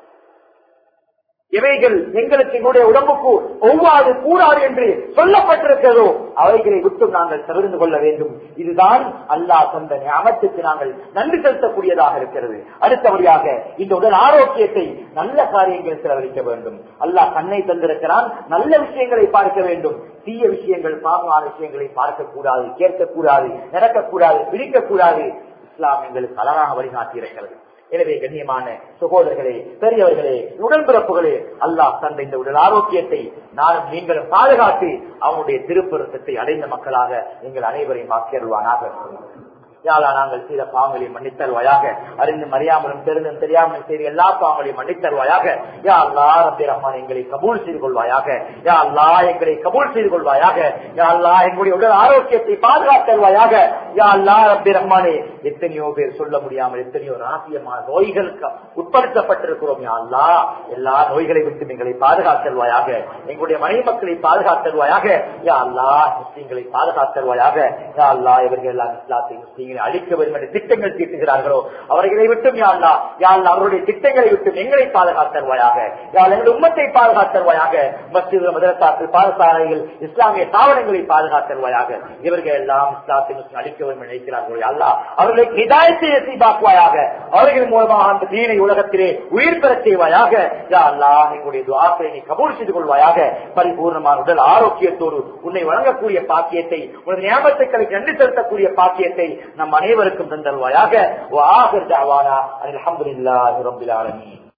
இவைகள் எங்களுக்கு எங்களுடைய உடம்புக்கு ஒவ்வாது கூடாது என்று சொல்லப்பட்டிருக்கிறதோ அவைகளை விட்டு நாங்கள் தவிர்த்து கொள்ள வேண்டும் இதுதான் அல்லாஹ் தந்த ஞாபகத்துக்கு நாங்கள் நன்றி செலுத்தக்கூடியதாக இருக்கிறது அடுத்தபடியாக இந்த உடல் ஆரோக்கியத்தை நல்ல காரியங்கள் செலவழிக்க வேண்டும் அல்லாஹ் கண்ணை தந்திருக்கிறான் நல்ல விஷயங்களை பார்க்க வேண்டும் தீய விஷயங்கள் பாவமான விஷயங்களை பார்க்க கூடாது கேட்கக்கூடாது நடக்கக்கூடாது பிடிக்கக்கூடாது இஸ்லாம் எங்களுக்கு அழகாக வழிகாட்டி இருக்கிறது எனவே கண்ணியமான சகோதரர்களே பெரியவர்களே உடன்பிறப்புகளே அல்லாஹ் தந்த இந்த உடல் ஆரோக்கியத்தை நானும் நீங்களும் பாதுகாத்து அவனுடைய திருப்பொருத்தத்தை அடைந்த மக்களாக நீங்கள் அனைவரையும் ஆக்கியருவானாக யாழா நாங்கள் செய்த பாவங்களை மன்னித்தருவாயாக அறிந்தும் அறியாமலும் தெரிந்தும் தெரியாமலும் செய்த எல்லா பாவங்களையும் மன்னித்தருவாயாக யா அல்லா ரப்பி ரஹ்மான் எங்களை கபூல் செய்து கொள்வாயாக யா அல்லா எங்களை கபூல் செய்து கொள்வாயாக யா அல்லா எங்களுடைய உடல் ஆரோக்கியத்தை பாதுகாத்தருவாயாக யா அல்லா ரப்பி ரஹ்மானே எத்தனையோ பேர் சொல்ல முடியாமல் எத்தனையோ ராசியமான நோய்களுக்கு உட்படுத்தப்பட்டிருக்கிறோம் யா அல்லா எல்லா நோய்களை விட்டு எங்களை பாதுகாத்தருவாயாக எங்களுடைய மனைவி மக்களை பாதுகாத்தருவாயாக யா அல்லா முஸ்லீம்களை பாதுகாத்தருவாயாக யா அல்லா இவர்கள் எல்லாம் இஸ்லாத்தை முஸ்லீம்களை அழிக்க வேண்டும் என்று திட்டங்கள் தீட்டுகிறார்களோ அவர்களை விட்டும் யாழ்லா யாழ் அவருடைய திட்டங்களை விட்டும் எங்களை பாதுகாத்தருவாயாக யாழ் எங்கள் உம்மத்தை பாதுகாத்தருவாயாக மஸ்ஜித் மதரசாக்கள் பாடசாலைகள் இஸ்லாமிய தாவரங்களை பாதுகாத்தருவாயாக இவர்கள் எல்லாம் இஸ்லாத்தை முஸ்லீம் அழிக்க வேண்டும் என்று நினைக்கிறார்களோ அல்லா அவர்களை இதாயத்தை நசீபாக்குவாயாக அவர்கள் மூலமாக அந்த தீனை உலகத்திலே உயிர் பெறச் செய்வாயாக யா அல்லா எங்களுடைய துவாக்களை நீ கபூல் செய்து கொள்வாயாக பரிபூர்ணமான உடல் ஆரோக்கியத்தோடு உன்னை வழங்கக்கூடிய பாக்கியத்தை உனது ஞாபகத்துக்களுக்கு நன்றி செலுத்தக்கூடிய பாக்கியத்தை நம் அனைவருக்கும் தந்தல்வாயாக அலமதுல்லாஹி ரபில் ஆலமீன்